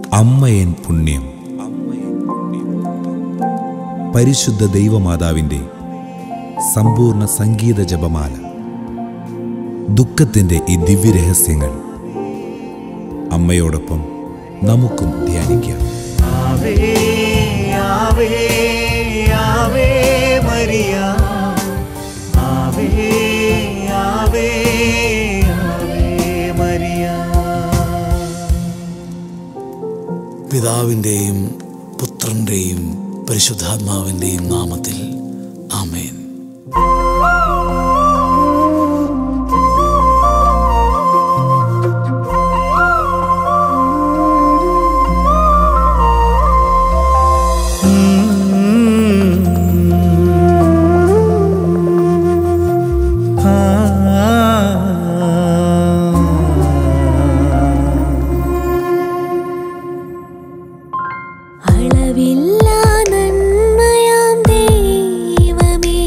അമ്മയൻ പുണ്യം പരിശുദ്ധ ദൈവമാതാവിൻ്റെ സമ്പൂർണ്ണ സംഗീത ജപമാല ദുഃഖത്തിൻ്റെ ഈ ദിവ്യരഹസ്യങ്ങൾ അമ്മയോടൊപ്പം നമുക്കും ധ്യാനിക്കാം ആവേ ആവേ ആവേ മരിയ ആവേ ആവേ ആവേ മരിയ പിതാവിൻ്റെയും പുത്രൻ്റെയും പരിശുദ്ധാത്മാവിൻ്റെയും നാമത്തിൽ ആമേൻ അളവില്ലാ നന്മയാം ദൈവമേ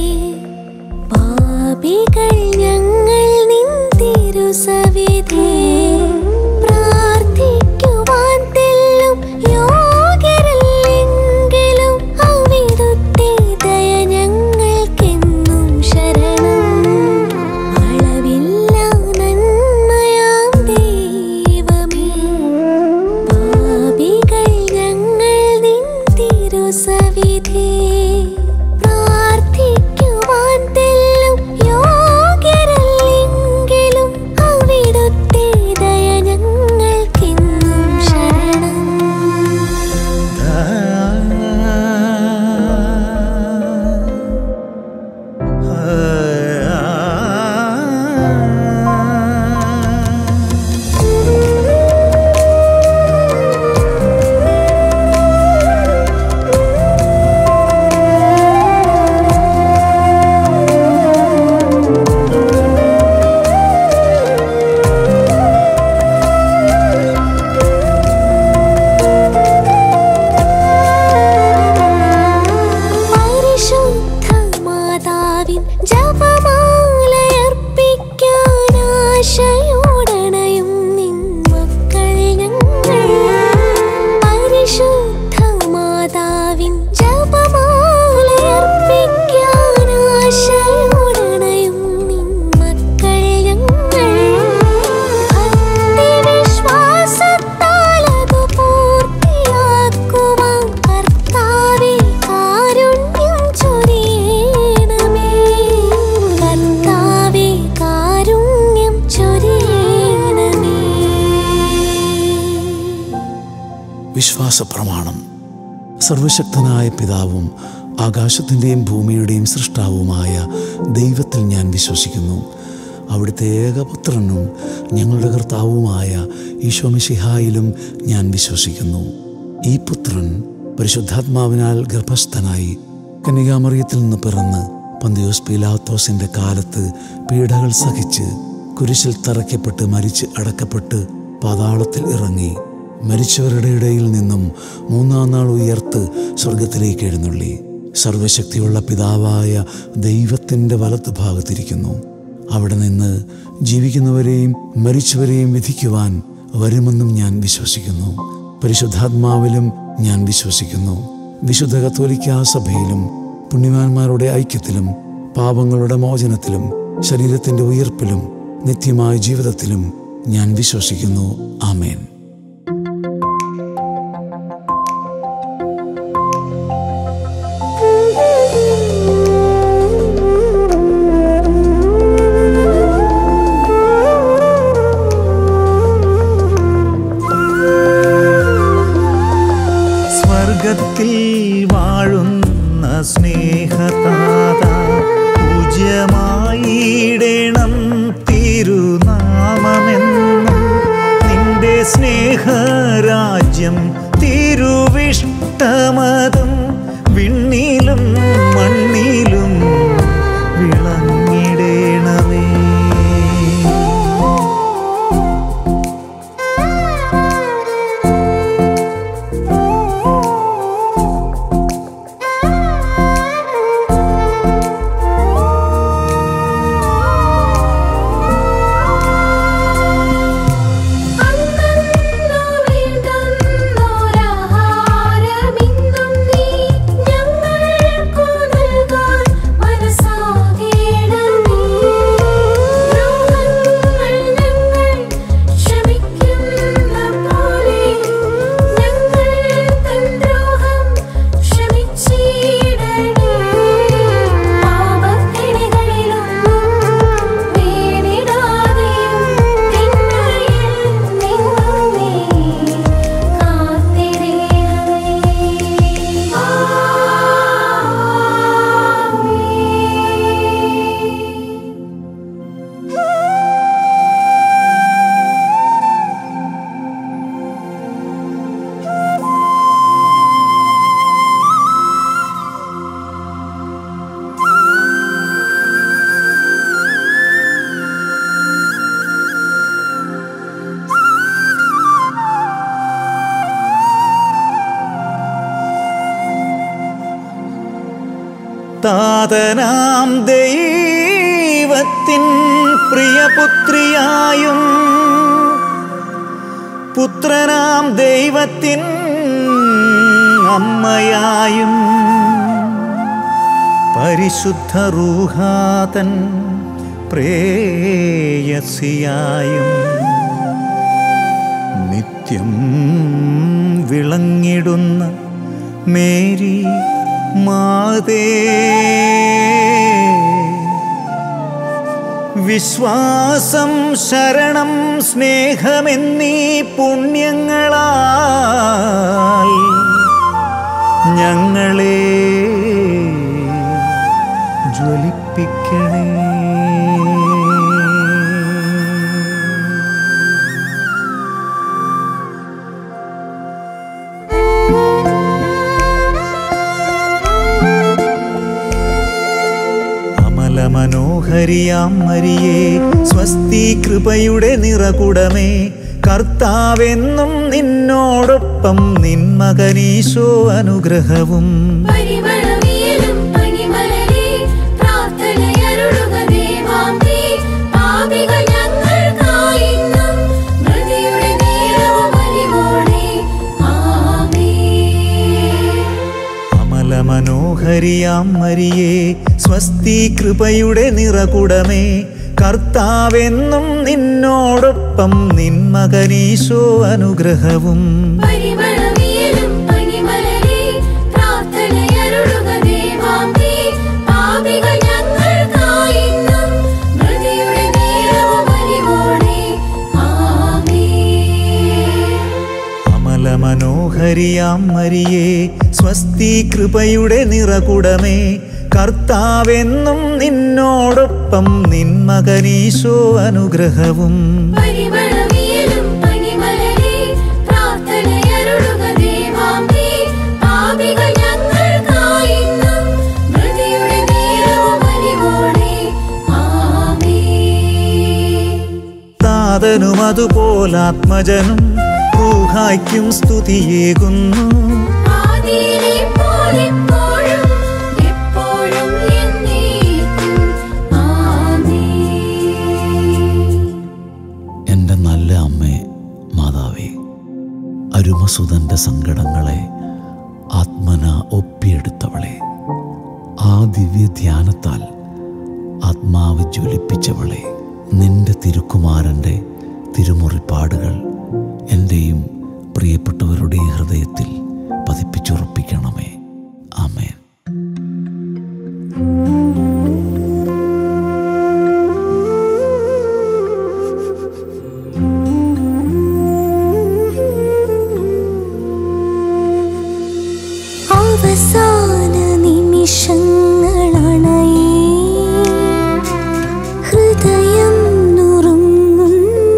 പാപികൾ ഞങ്ങൾ നിൻ തിരുസവിധേ പ്രാർത്ഥിക്കുവാൻ തെല്ലും യോഗ്യരല്ലെങ്കിലും അവിടുത്തെ ദയ ഞങ്ങൾക്കെന്നും ശരണം അളവില്ലാ നന്മയാം ദൈവമേ പാപികൾ ഞങ്ങൾ നിൻ തിരുസവിധേ പ്രാർത്ഥിക്കുവാൻ തെല്ലും യോഗ്യരല്ലെങ്കിലും അവിടുത്തെ ദയ ഞങ്ങൾക്കെന്നും ശരണം പരിശുദ്ധ മാതാവിൻ ജപമാലയർപ്പിക്കാൻ ആശയോടണയും നിൻ മക്കൾ ഞങ്ങൾ പരിശുദ്ധ മാതാവിൻ ജപമാലയർപ്പിക്കാൻ ആശയോടണയും നിൻ മക്കൾ ഞങ്ങൾ ഭക്തിവിശ്വാസത്താൽ അത് പൂർത്തിയാക്കുവാൻ കർത്താവേ കാരുണ്യം ചൊരിയണമേ കർത്താവേ കാരുണ്യം ചൊരിയണമേ വിശ്വാസ പ്രമാണം സർവശക്തനായ പിതാവും ആകാശത്തിൻ്റെയും ഭൂമിയുടെയും സൃഷ്ടാവുമായ ദൈവത്തിൽ ഞാൻ വിശ്വസിക്കുന്നു അവിടുത്തെ ഏകപുത്രനും ഞങ്ങളുടെ കർത്താവുമായ ഈശോമിഷിഹായിലും ഞാൻ വിശ്വസിക്കുന്നു ഈ പുത്രൻ പരിശുദ്ധാത്മാവിനാൽ ഗർഭസ്ഥനായി കന്യകാമറിയത്തിൽ നിന്ന് പിറന്ന് പന്തിയോസ് പീലാത്തോസിന്റെ കാലത്ത് പീഡകൾ സഹിച്ച് കുരിശിൽ തറയ്ക്കപ്പെട്ട് മരിച്ച് അടക്കപ്പെട്ട് പാതാളത്തിൽ ഇറങ്ങി മരിച്ചവരുടെ ഇടയിൽ നിന്നും മൂന്നാം നാൾ ഉയർത്ത് സ്വർഗത്തിലേക്ക് എഴുന്നള്ളി സർവശക്തിയുള്ള പിതാവായ ദൈവത്തിൻ്റെ വലത്തുഭാഗത്തിരിക്കുന്നു അവിടെ നിന്ന് ജീവിക്കുന്നവരെയും മരിച്ചവരെയും വിധിക്കുവാൻ വരുമെന്നും ഞാൻ വിശ്വസിക്കുന്നു പരിശുദ്ധാത്മാവിലും ഞാൻ വിശ്വസിക്കുന്നു വിശുദ്ധ കത്തോലിക്കാ സഭയിലും പുണ്യവാന്മാരുടെ ഐക്യത്തിലും പാപങ്ങളുടെ മോചനത്തിലും ശരീരത്തിൻ്റെ ഉയർപ്പിലും നിത്യമായ ജീവിതത്തിലും ഞാൻ വിശ്വസിക്കുന്നു ആമേൻ സ്വർഗത്തിൽ വാഴുന്ന സ്നേഹതാത പൂജ്യമായിടണം തിരുനാമമെന്നും നിന്റെ സ്നേഹരാജ്യം തിരുവിഷ്ടമതം വിണ്ണിലും മണ്ണിലും വിളങ്ങിടേണമേ അന്നോ താതനാം ദൈവത്തിൻ പ്രിയപുത്രിയായും പുത്രനാം ദൈവത്തിൻ അമ്മയായും പരിശുദ്ധ റൂഹാതൻ പ്രേയസിയായും നിത്യം വിളങ്ങിടുന്ന മേരി മാതേ വിശ്വാസം ശരണം സ്നേഹമെന്നീ പുണ്യങ്ങളാൽ ഞങ്ങളെ ജ്വലിപ്പിക്കണേ അമല മനോഹരിയാം മരിയേ സ്വസ്തി കൃപയുടെ നിറകുടമേ കർത്താവെന്നും നിന്നോടൊപ്പം നിൻ മകനീശോ അനുഗ്രഹവും പരിമളവിയലും പനിമലരെ പ്രാർത്ഥനയരുളുക ദേവാംബേ. പാപികൾ ഞങ്ങൾക്കായിന്നും മൃതിയുടെ നേരവും അലിവോടെ. ആമേൻ. അമല മനോഹരിയാം മരിയേ സ്വസ്തി കൃപയുടെ നിറകുടമേ കർത്താവെന്നും നിന്നോടൊപ്പം നിൻ മകനീശോ അനുഗ്രഹവും പരിമളവിയലും പനിമലരെ പ്രാർത്ഥനയരുളുക ദേവാംബേ. പാപികൾ ഞങ്ങൾക്കായിന്നും മൃതിയുടെ നേരവും അലിവോടെ. ആമേൻ. അമല മനോഹരിയാം മരിയേ സ്വസ്തി കൃപയുടെ നിറകുടമേ കർത്താവെന്നും നിന്നോടൊപ്പം നിൻ മകനീശോ അനുഗ്രഹവും പരിമളവിയലും പനിമലരെ പ്രാർത്ഥനയരുളുക ദേവാംബേ. പാപികൾ ഞങ്ങൾക്കായിന്നും മൃതിയുടെ നേരവും അലിവോടെ. ആമേൻ. താതനും അതുപോലാത്മജനും റൂഹായ്ക്കും സ്തുതിയേകുന്നു ആദിയിലെ പോലെപ്പോഴും എപ്പോഴും എന്നേക്കും. ആമേൻ. എൻ്റെ നല്ല അമ്മേ മാതാവേ അരുമസുതൻ്റെ സങ്കടങ്ങളെ ആത്മന ഒപ്പിയെടുത്തവളെ ആ ദിവ്യ ധ്യാനത്താൽ ആത്മാവ് ജ്വലിപ്പിച്ചവളെ നിന്റെ തിരുക്കുമാരൻ്റെ തിരുമുറിപ്പാടുകൾ എൻ്റെയും പ്രിയപ്പെട്ടവരുടെ ഹൃദയത്തിൽ പതിപ്പിച്ചുറപ്പിക്കണമേ ആമേൻ അവസാന നിമിഷങ്ങളണയേ ഹൃദയം നുറുങ്ങുന്ന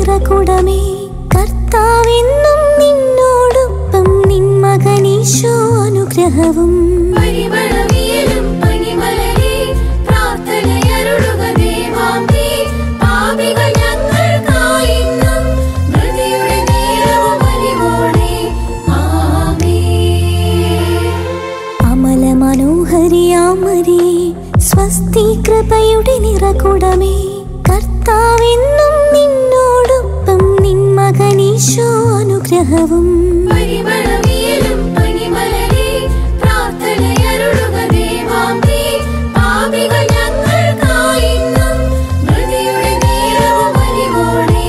നിറകുടമേ കർത്താവെന്നും നിന്നോടൊപ്പം നിൻ മകനീശോ അനുഗ്രഹവും പരിമളവിയലും പനിമലരെ പ്രാർത്ഥനയരുളുക ദേവാംബേ. പാപികൾ ഞങ്ങൾക്കായിന്നും മൃതിയുടെ നേരവും അലിവോടെ. ആമേൻ. അമല മനോഹരിയാമരേ സ്വസ്തി കൃപയുടെ നിറകുടമേ കർത്താവെന്നും നിന്നോടൊപ്പം നിൻ മകനീശോ അനുഗ്രഹവും പരിമളവിയലും പനിമലരെ പ്രാർത്ഥനയരുളുക ദേവാംബേ. പാപികൾ ഞങ്ങൾക്കായിന്നും മൃതിയുടെ നേരവും അലിവോടെ.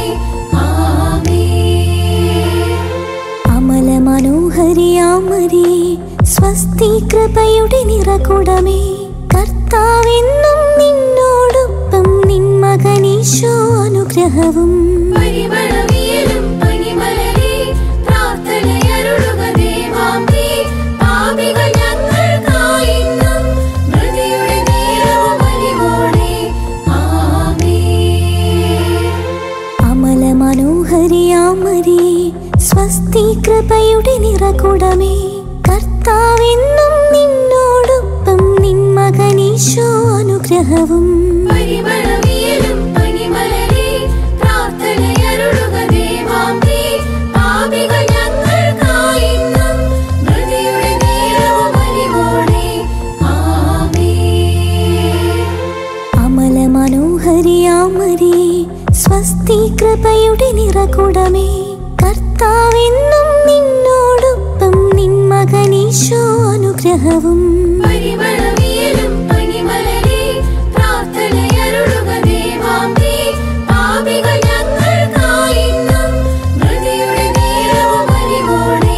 ആമേൻ. അമല മനോഹരിയാമരേ സ്വസ്തി കൃപയുടെ നിറകുടമേ കർത്താവെന്നും നിന്നോടൊപ്പം നിൻ മകനീശോ അനുഗ്രഹവും പരിമളവിയലും പനിമലരെ പ്രാർത്ഥനയരുളുക ദേവാംബേ. പാപികൾ ഞങ്ങൾക്കായിന്നും മൃതിയുടെ നേരവും അലിവോടെ. ആമേൻ. അമല മനോഹരിയാമരേ സ്വസ്തി കൃപയുടെ നിറകുടമേ കർത്താവെന്നും നിന്നോടൊപ്പം നിൻ മകനീശോ അനുഗ്രഹവും പരിമളവിയലും പനിമലരെ പ്രാർത്ഥനയരുളുക ദേവാംബേ. പാപികൾ ഞങ്ങൾക്കായിന്നും മൃതിയുടെ നേരവും അലിവോടെ. ആമേൻ. അമല മനോഹരിയാമരേ സ്വസ്തി കൃപയുടെ നിറകുടമേ കർത്താവെന്നും നിന്നോടൊപ്പം നിൻ മകനീശോ അനുഗ്രഹവും പരിമളവിയലും പനിമലരെ പ്രാർത്ഥനയരുളുക ദേവാംബേ. പാപികൾ ഞങ്ങൾക്കായിന്നും മൃതിയുടെ നേരവും അലിവോടെ.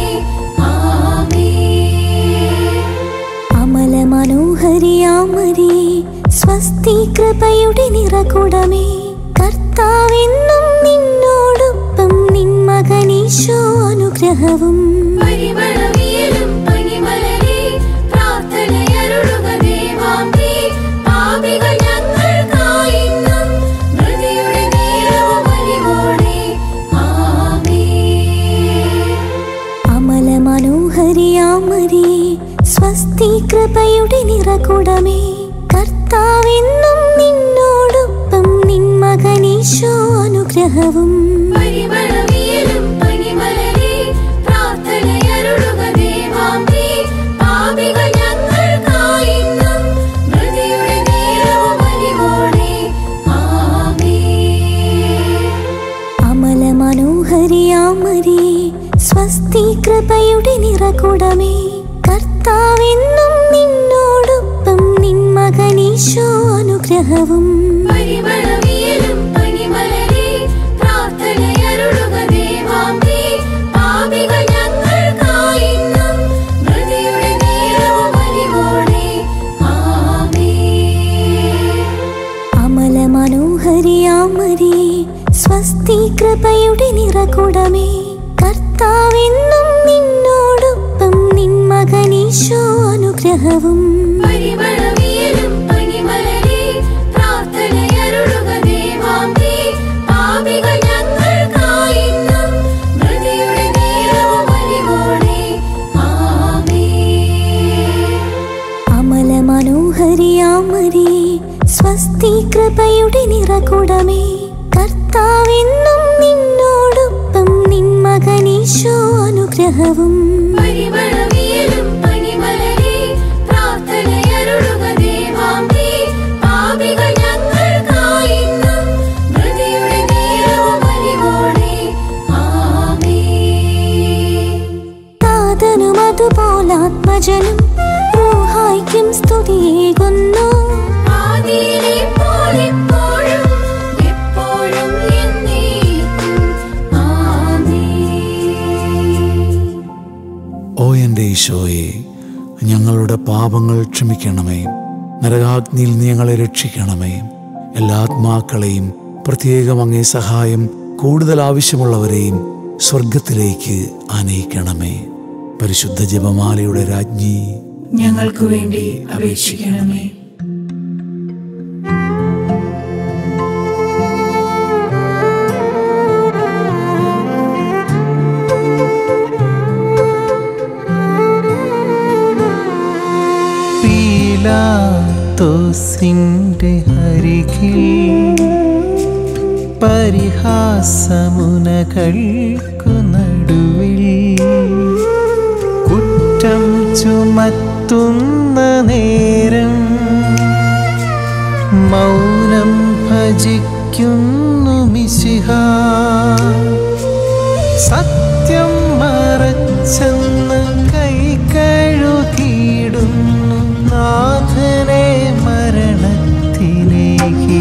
ആമേൻ. അമല മനോഹരിയാമരേ സ്വസ്തി കൃപയുടെ നിറകുടമേ കർത്താവെന്നും നിന്നോടൊപ്പം നിൻ മകനീശോ അനുഗ്രഹവും പരിമളവിയലും പനിമലരെ പ്രാർത്ഥനയരുളുക ദേവാംബേ. പാപികൾ ഞങ്ങൾക്കായിന്നും മൃതിയുടെ നേരവും അലിവോടെ. ആമേൻ. അമല മനോഹരിയാമരേ സ്വസ്തി കൃപയുടെ നിറകുടമേ കർത്താവെന്നും നിന്നോടൊപ്പം നിൻ മകനീശോ അനുഗ്രഹവും പരിമളവിയലും പനിമലരെ പ്രാർത്ഥനയരുളുക ദേവാംബേ. പാപികൾ ഞങ്ങൾക്കായിന്നും മൃതിയുടെ നേരവും അലിവോടെ. ആമേൻ. അമല മനോഹരിയാമരേ സ്വസ്തി കൃപയുടെ നിറകുടമേ കർത്താവെന്നും നിന്നോടൊപ്പം നിൻ മകനീശോ അനുഗ്രഹവും പരിമളവിയലും പനിമലരെ പ്രാർത്ഥനയരുളുക ദേവാംബേ. പാപികൾ ഞങ്ങൾക്കായിന്നും മൃതിയുടെ നേരവും അലിവോടെ. ആമേൻ. അമല മനോഹരിയാമരേ സ്വസ്തി കൃപയുടെ നിറകുടമേ കർത്താവെന്നും നിന്നോടൊപ്പം നിൻ മകനീശോ അനുഗ്രഹവും പരിമളവിയലും പനിമലരെ പ്രാർത്ഥനയരുളുക ദേവാംബേ. പാപികൾ ഞങ്ങൾക്കായിന്നും മൃതിയുടെ നേരവും അലിവോടെ. ആമേൻ. അമല മനോഹരിയാമരേ സ്വസ്തി കൃപയുടെ നിറകുടമേ കർത്താവെന്നും നിന്നോടൊപ്പം നിൻ മകനീശോ അനുഗ്രഹവും പരിമളവിയലും പനിമലരെ പ്രാർത്ഥനയരുളുക ദേവാംബേ. പാപികൾ ഞങ്ങൾക്കായിന്നും മൃതിയുടെ നേരവും അലിവോടെ. ആമേൻ. താതനും അതുപോലാത്മജനും റൂഹായ്ക്കും സ്തുതിയേകുന്നു ആദിയിലെ പോലെപ്പോഴും എപ്പോഴും എന്നേക്കും. ആമേൻ. ഓ എൻ്റെ ഈശോയെ ഞങ്ങളുടെ പാപങ്ങൾ ക്ഷമിക്കണമേ നരകാഗ്നിയിൽ നീ ഞങ്ങളെ രക്ഷിക്കണമേ എല്ലാ ആത്മാക്കളെയും പ്രത്യേകം അങ്ങേ സഹായം കൂടുതൽ ആവശ്യമുള്ളവരെയും സ്വർഗത്തിലേക്ക് ആനയിക്കണമേ പരിശുദ്ധ ജപമാലയുടെ രാജ്ഞി ഞങ്ങൾക്ക് വേണ്ടി അപേക്ഷിക്കണമേ പീലാത്തോസിൻ്റെ അരികിൽ പരിഹാസമുനകൾക്കു നടുവിൽ കുറ്റം ചുമത്തുന്ന നേരം മൗനം ഭജിക്കുന്നു മിശിഹ സത്യം മറച്ചെന്ന് കൈ കഴുകിയിടുന്നു നാഥനെ മരണത്തിലേക്ക്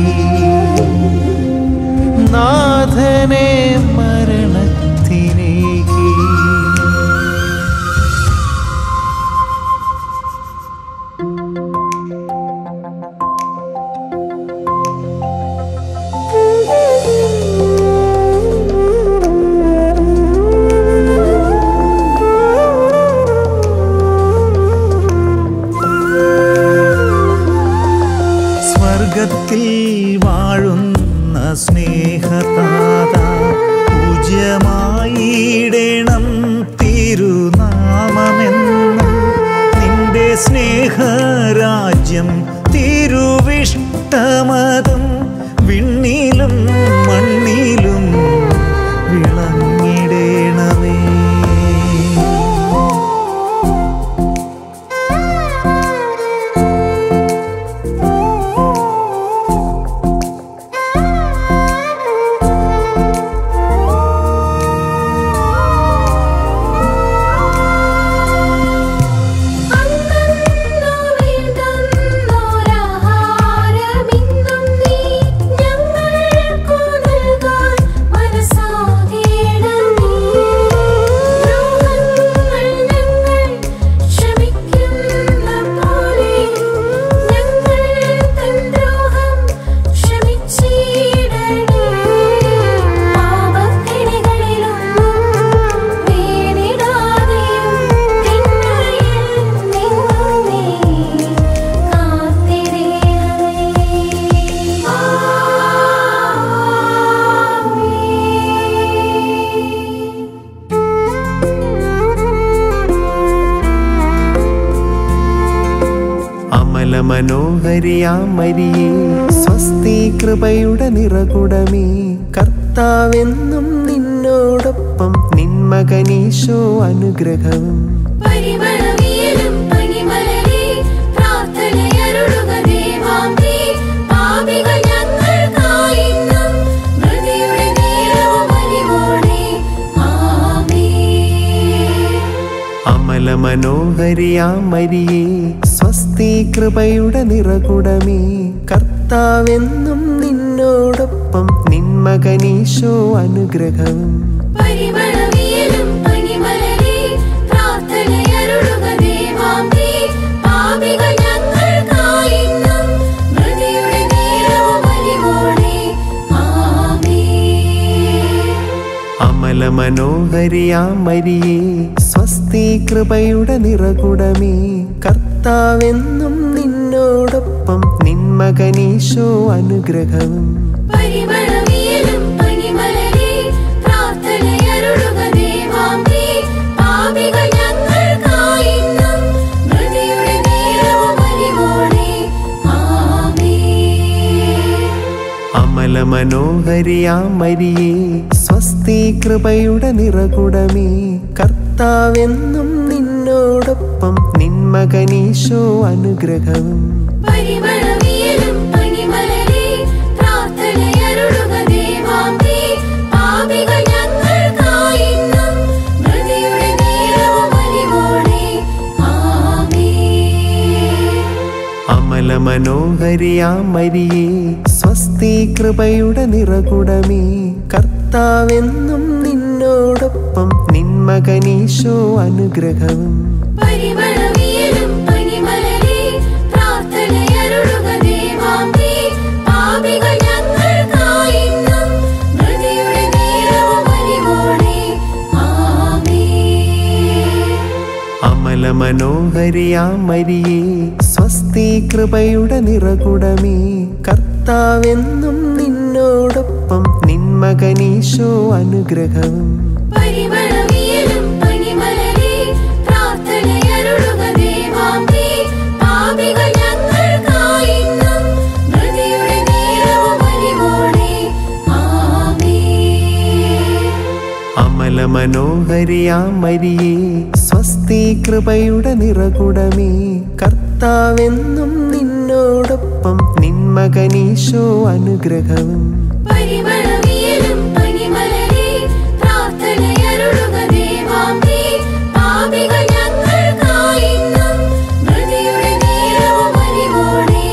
നാഥനെ മരണത്തിലേക്ക് സ്വർഗത്തിൽ വാഴുന്ന സ്നേഹതാത പൂജ്യമായിടണം തിരുനാമമെന്നും നിന്റെ സ്നേഹരാജ്യം തിരുവിഷ്ടമതും വിണ്ണിലും മണ്ണിലും വിളങ്ങിടേണമേ അന്നന്നു വേണ്ടുന്നോരാഹാരമിന്നും നീ ഞങ്ങൾക്കു നൽകാൻ മനസ്സാകേണമേ. ദ്രോഹങ്ങൾ ഞങ്ങൾ ക്ഷമിക്കുന്ന പോലെ ഞങ്ങൾ തൻ ദ്രോഹം ക്ഷമിച്ചിടണേ. പാപക്കെണികളിലൊന്നും വീണിടാതെയും തിന്മയിൽ നിന്നും നീ കാത്തിടണമേ. ആമേൻ. അമല മനോഹരിയാമരിയേ സ്വസ്തി കൃപയുടെ നിറകുടമേ കർത്താവെന്നും നിന്നോടൊപ്പം നിന്മകനീശോ അനുഗ്രഹവും പരിമളവിയലും പനിമലരെ പ്രാർത്ഥനയരുളുക ദേവാംബേ. പാപികൾ ഞങ്ങൾക്കായിന്നും മൃതിയുടെ നേരവും അലിവോടെ. ആമേൻ. അമല മനോഹരിയാമരിയേ സ്വസ്തി കൃപയുടെ നിറകുടമേ കർത്താവെന്നും നിന്നോടൊപ്പം നിന്മകനീശോ അനുഗ്രഹവും പരിമളവിയലും പനിമലരെ പ്രാർത്ഥനയരുളുക ദേവാംബേ. പാപികൾ ഞങ്ങൾക്കായിന്നും മൃതിയുടെ നേരവും അലിവോടെ. ആമേൻ. അമല മനോഹരിയാമരിയേ സ്വസ്തി കൃപയുടെ നിറകുടമേ കർത്താവെന്നും നിന്നോടൊപ്പം നിന്മകനീശോ അനുഗ്രഹവും പരിമളവിയലും പനിമലരെ പ്രാർത്ഥനയരുളുക ദേവാംബേ. പാപികൾ ഞങ്ങൾക്കായിന്നും മൃതിയുടെ നേരവും അലിവോടെ. ആമേൻ. അമല മനോഹരിയാമരിയേ സ്വസ്തി കൃപയുടെ നിറകുടമേ കർത്താവെന്നും നിന്നോടൊപ്പം നിന്മകനീശോ അനുഗ്രഹവും പരിമളവിയലും പനിമലരെ പ്രാർത്ഥനയരുളുക ദേവാംബേ. പാപികൾ ഞങ്ങൾക്കായിന്നും മൃതിയുടെ നേരവും അലിവോടെ. ആമേൻ. അമല മനോഹരിയാമരിയേ സ്വസ്തി കൃപയുടെ നിറകുടമേ കർത്താവെന്നും നിന്നോടൊപ്പം നിന്മകനീശോ അനുഗ്രഹവും പരിമളവിയലും പനിമലരെ പ്രാർത്ഥനയരുളുക ദേവാംബേ. പാപികൾ ഞങ്ങൾക്കായിന്നും മൃതിയുടെ നേരവും അലിവോടെ. ആമേൻ. അമല മനോഹരിയാമരിയേ സ്വസ്തി കൃപയുടെ നിറകുടമേ കർത്താവെന്നും നിന്നോടൊപ്പം നിന്മകനീശോ അനുഗ്രഹവും പരിമളവിയലും പനിമലരെ പ്രാർത്ഥനയരുളുക ദേവാംബേ. പാപികൾ മനോഹരിയാം മരിയേ സ്വസ്തി കൃപയുടെ നിറകുടമേ കർത്താവെന്നും നിന്നോടൊപ്പം നിന്മകനീശോ അനുഗ്രഹവും പരിമളവിയലും പനിമലരെ പ്രാർത്ഥനയരുളുക ദേവാംബേ. പാപികൾ ഞങ്ങൾക്കായിന്നും മൃതിയുടെ നേരവും അലിവോടെ.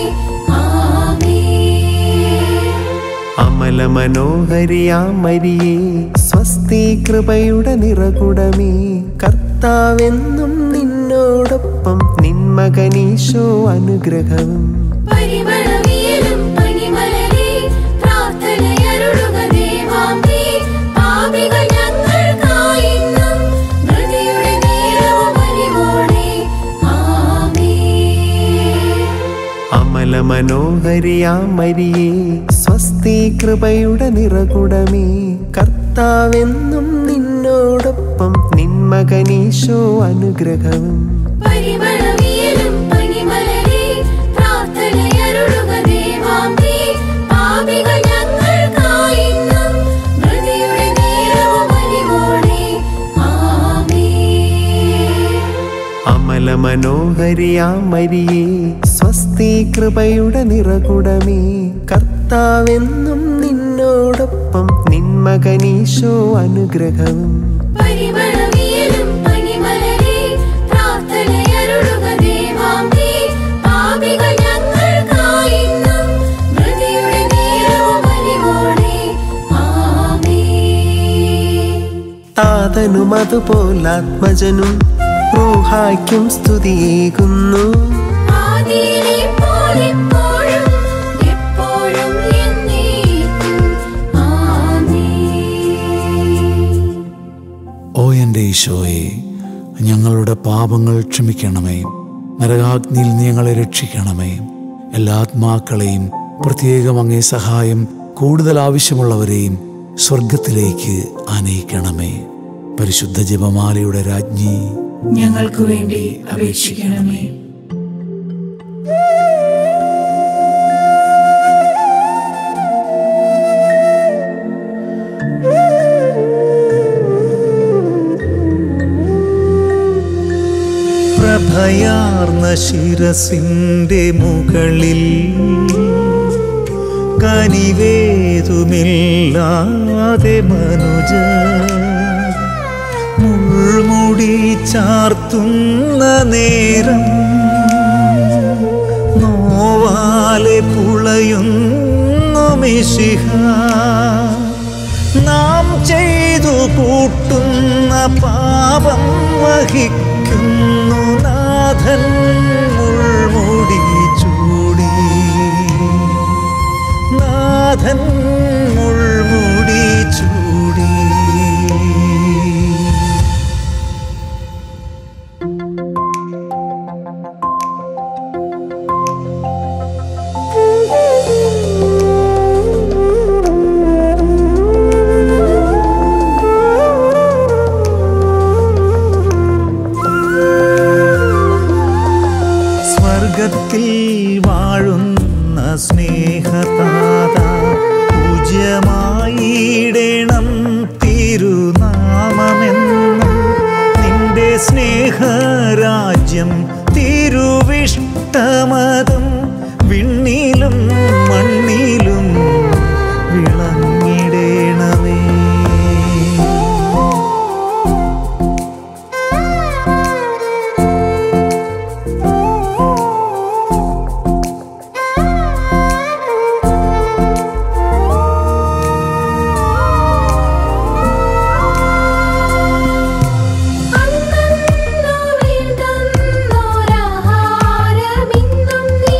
ആമേൻ. അമല മനോഹരിയാം മരിയേ സ്വസ്തി കൃപയുടെ നിറകുടമേ കർത്താവെന്നും നിന്നോടൊപ്പം നിന്മകനീശോ അനുഗ്രഹവും പരിമളവിയലും പനിമലരെ പ്രാർത്ഥനയരുളുക ദേവാംബേ. പാപികൾ ഞങ്ങൾക്കായിന്നും മൃതിയുടെ നേരവും അലിവോടെ. ആമേൻ. അമല മനോഹരിയാം മരിയേ സ്വസ്തി കൃപയുടെ നിറകുടമേ കർത്താവെന്നും നിന്നോടൊപ്പം നിന്മകനീശോ അനുഗ്രഹവും പരിമളവിയലും പനിമലരെ പ്രാർത്ഥനയരുളുക ദേവാംബേ. പാപികൾ ഞങ്ങൾക്കായിന്നും മൃതിയുടെ നേരവും അലിവോടെ. ആമേൻ. അമല മനോഹരിയാം മരിയേ സ്വസ്തി കൃപയുടെ നിറകുടമേ കർത്താവെന്നും നിന്നോടൊപ്പം നിന്മകനീശോ അനുഗ്രഹവും പരിമളവിയലും പനിമലരെ പ്രാർത്ഥനയരുളുക ദേവാംബേ. പാപികൾ ഞങ്ങൾക്കായിന്നും മൃതിയുടെ നേരവും അലിവോടെ. ആമേൻ. താതനും അതുപോലാത്മജനും റൂഹായ്ക്കും സ്തുതിയേകുന്നു ആദിയിലെ പോലെപ്പോഴും എപ്പോഴും എന്നേക്കും. ആമേൻ. ഓ എൻ്റെ ഈശോയെ ഞങ്ങളുടെ പാപങ്ങൾ ക്ഷമിക്കണമേ നരകാഗ്നിയിൽ നീ ഞങ്ങളെ രക്ഷിക്കണമേ എല്ലാ ആത്മാക്കളെയും പ്രത്യേകം അങ്ങേ സഹായം കൂടുതൽ ആവശ്യമുള്ളവരെയും സ്വർഗത്തിലേക്ക് ആനയിക്കണമേ പരിശുദ്ധ ജപമാലയുടെ രാജ്ഞി ഞങ്ങൾക്ക് വേണ്ടി അപേക്ഷിക്കണമേ പ്രഭയാർന്ന ശിരസിന്റെ മുകളിൽ കനിവേതുമില്ലാതെ മനുജ മുൾമുടി ചാർത്തുന്ന നേരം നോവാലെ പുളയുന്നു മിശിഹ നാം ചെയ്തു കൂട്ടുന്ന പാപം വഹിക്കുന്നു നാഥൻ മുൾമുടി ചൂടി നാഥൻ മുൾമുടി ചൂടി സ്വർഗത്തിൽ വാഴുന്ന സ്നേഹതാത പൂജ്യമായിടണം തിരുനാമമെന്നും നിന്റെ സ്നേഹരാജ്യം തിരുവിഷ്ടമതം വിണ്ണിലും മണ്ണിലും വിളങ്ങിടേണമേ അന്നന്നു വേണ്ടുന്നോരാഹാരമിന്നും നീ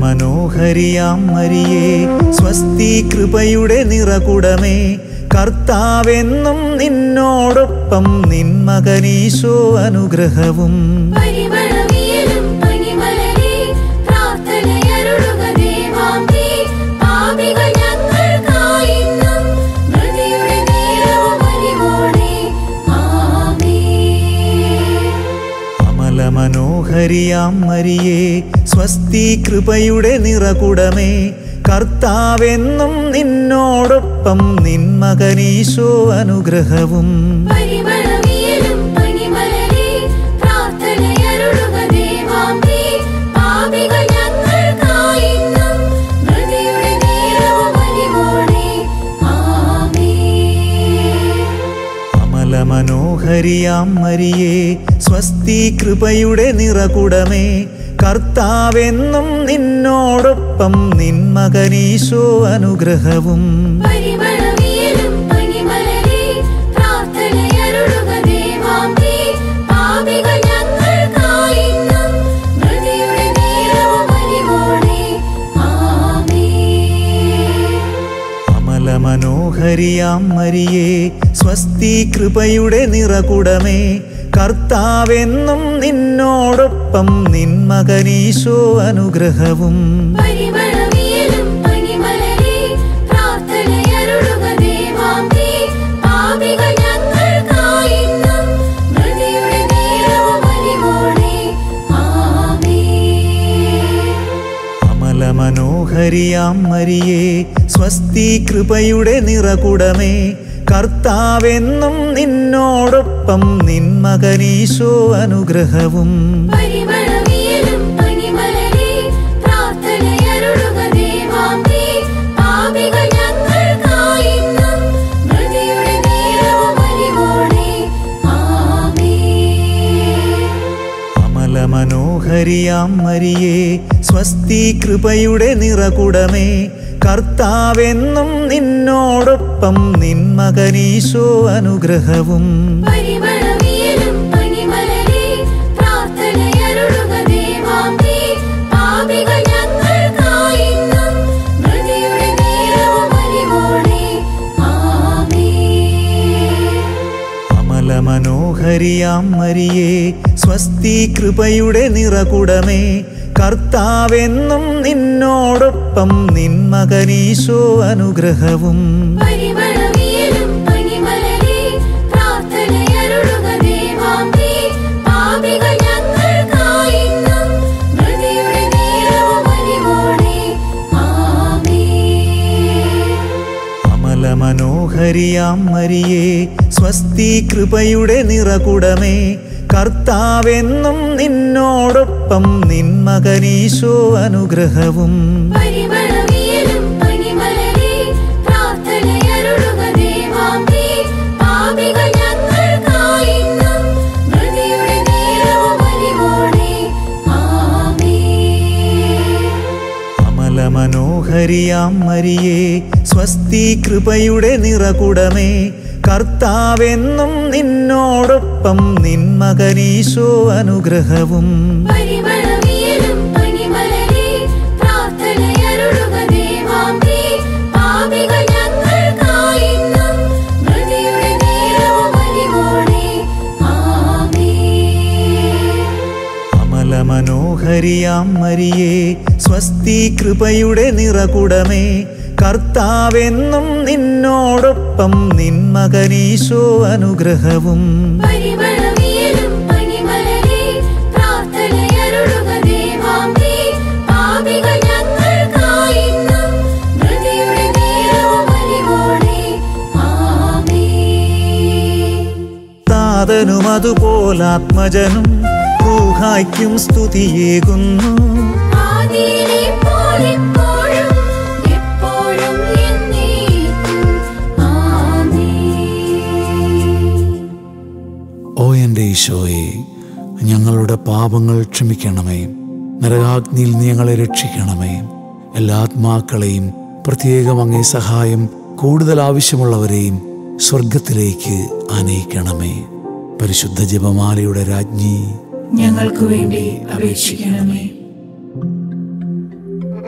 അമലമനോഹരിയാം മരിയേ സ്വസ്തി കൃപയുടെ നിറകുടമേ കർത്താവെന്നും നിന്നോടൊപ്പം നിൻ മകനീശോ അനുഗ്രഹവും പരിമളവിയലും പനിമലരെ പ്രാർത്ഥനയരുളുക ദേവാംബേ. പാപികൾ ഞങ്ങൾക്കായിന്നും മൃതിയുടെ നേരവും അലിവോടെ. ആമേൻ. അമലമനോഹരിയാം മരിയേ സ്വസ്തി കൃപയുടെ നിറകുടമേ കർത്താവെന്നും നിന്നോടൊപ്പം നിൻ മകനീശോ അനുഗ്രഹവും പരിമളവിയലും പനിമലരെ പ്രാർത്ഥനയരുളുക ദേവാംബേ. പാപികൾ ഞങ്ങൾക്കായിന്നും മൃതിയുടെ നേരവും അലിവോടെ. ആമേൻ. അമലമനോഹരിയാം മരിയേ സ്വസ്തി കൃപയുടെ നിറകുടമേ കർത്താവെന്നും നിന്നോടൊപ്പം നിൻ മകനീശോ അനുഗ്രഹവും പരിമളവിയലും പനിമലരെ പ്രാർത്ഥനയരുളുക ദേവാംബേ. പാപികൾ ഞങ്ങൾക്കായിന്നും മൃതിയുടെ നേരവും അലിവോടെ. ആമേൻ. അമലമനോഹരിയാം മരിയേ സ്വസ്തി കൃപയുടെ നിറകുടമേ കർത്താവെന്നും നിന്നോടൊപ്പം നിൻ മകനീശോ അനുഗ്രഹവും പരിമളവിയലും പനിമലരെ പ്രാർത്ഥനയരുളുക ദേവാംബേ. പാപികൾ ഞങ്ങൾക്കായിന്നും മൃതിയുടെ നേരവും അലിവോടെ. ആമേൻ. അമലമനോഹരിയാം മരിയേ സ്വസ്തി കൃപയുടെ നിറകുടമേ കർത്താവെന്നും നിന്നോടൊപ്പം നിൻ മകനീശോ അനുഗ്രഹവും പരിമളവിയലും പനിമലരെ പ്രാർത്ഥനയരുളുക ദേവാംബേ. പാപികൾ ഞങ്ങൾക്കായിന്നും മൃതിയുടെ നേരവും അലിവോടെ. ആമേൻ. അമലമനോഹരിയാം മരിയേ സ്വസ്തി കൃപയുടെ നിറകുടമേ കർത്താവെന്നും നിന്നോടൊപ്പം നിൻ മകനീശോ അനുഗ്രഹവും പരിമളവിയലും പനിമലരെ പ്രാർത്ഥനയരുളുക ദേവാംബേ. പാപികൾ ഞങ്ങൾക്കായിന്നും മൃതിയുടെ നേരവും അലിവോടെ. ആമേൻ. അമലമനോഹരിയാം മരിയേ സ്വസ്തി കൃപയുടെ നിറകുടമേ കർത്താവെന്നും നിന്നോടൊപ്പം നിൻ മകനീശോ അനുഗ്രഹവും പരിമളവിയലും പനിമലരെ പ്രാർത്ഥനയരുളുക ദേവാംബേ. പാപികൾ ഞങ്ങൾക്കായിന്നും മൃതിയുടെ നേരവും അലിവോടെ. ആമേൻ. അമലമനോഹരിയാം മരിയേ സ്വസ്തി കൃപയുടെ നിറകുടമേ കർത്താവെന്നും നിന്നോടൊപ്പം നിൻ മകനീശോ അനുഗ്രഹവും പരിമളവിയലും പനിമലരെ പ്രാർത്ഥനയരുളുക ദേവാംബേ. പാപികൾ ഞങ്ങൾക്കായിന്നും മൃതിയുടെ നേരവും അലിവോടെ. ആമേൻ. അമലമനോഹരിയാം മരിയേ സ്വസ്തി കൃപയുടെ നിറകുടമേ കർത്താവെന്നും നിന്നോടൊപ്പം നിൻ മകനീശോ അനുഗ്രഹവും പരിമളവിയലും പനിമലരെ പ്രാർത്ഥനയരുളുക ദേവാംബേ. പാപികൾ ഞങ്ങൾക്കായിന്നും മൃതിയുടെ നേരവും അലിവോടെ. ആമേൻ. അമലമനോഹരിയാം മരിയേ സ്വസ്തി കൃപയുടെ നിറകുടമേ കർത്താവെന്നും നിന്നോടൊപ്പം നിൻ മകനീശോ അനുഗ്രഹവും പരിമളവിയലും പനിമലരെ പ്രാർത്ഥനയരുളുക ദേവാംബേ. പാപികൾ ഞങ്ങൾക്കായിന്നും മൃതിയുടെ നേരവും അലിവോടെ. ആമേൻ. താതനും അതുപോലാത്മജനും റൂഹായ്ക്കും സ്തുതിയേകുന്നു ആദിയിലെ പോലെപ്പോഴും എപ്പോഴും എന്നേക്കും. ആമേൻ. ഓ എൻ്റെ ഈശോയെ ഞങ്ങളുടെ പാപങ്ങൾ ക്ഷമിക്കണമേ നരകാഗ്നിയിൽ നീ ഞങ്ങളെ രക്ഷിക്കണമേ എല്ലാ ആത്മാക്കളെയും പ്രത്യേകം അങ്ങേ സഹായം കൂടുതൽ ആവശ്യമുള്ളവരെയും സ്വർഗത്തിലേക്ക് ആനയിക്കണമേ പരിശുദ്ധ ജപമാലയുടെ രാജ്ഞി ഞങ്ങൾക്ക് വേണ്ടി അപേക്ഷിക്കണമേ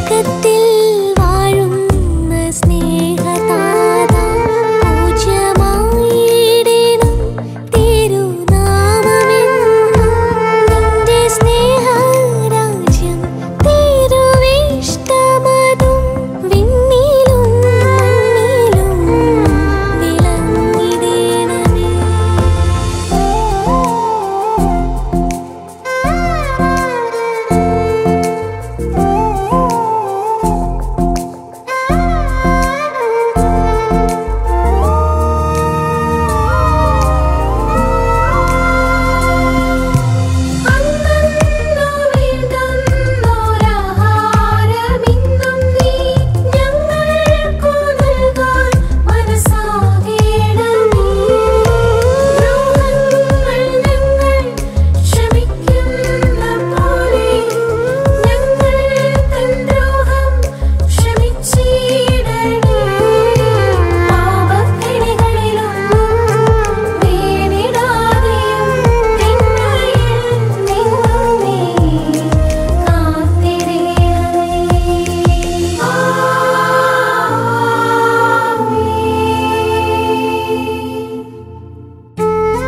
സ്വർഗത്തിൽ വാഴുന്ന സ്നേഹതാത പൂജ്യമായിടേണം തിരുനാമമെന്നും നിന്റെ സ്നേഹരാജ്യം തിരുവിഷ്ടമതും വിണ്ണിലും മണ്ണിലും വിളങ്ങിടേണമേ അന്നന്നു വേണ്ടുന്നോരാഹാരമിന്നും നീ ഞങ്ങൾക്കു നൽകാൻ മനസ്സാകേണമേ ദ്രോഹങ്ങൾ ഞങ്ങൾ ക്ഷമിക്കുന്ന പോലെ ഞങ്ങൾ തൻ ദ്രോഹം ക്ഷമിച്ചിടണേ പാപക്കിണികളിലൊന്നും വീണിടാതെയും തിന്മയിൽ നിന്നും നീ കാത്തിടണമേ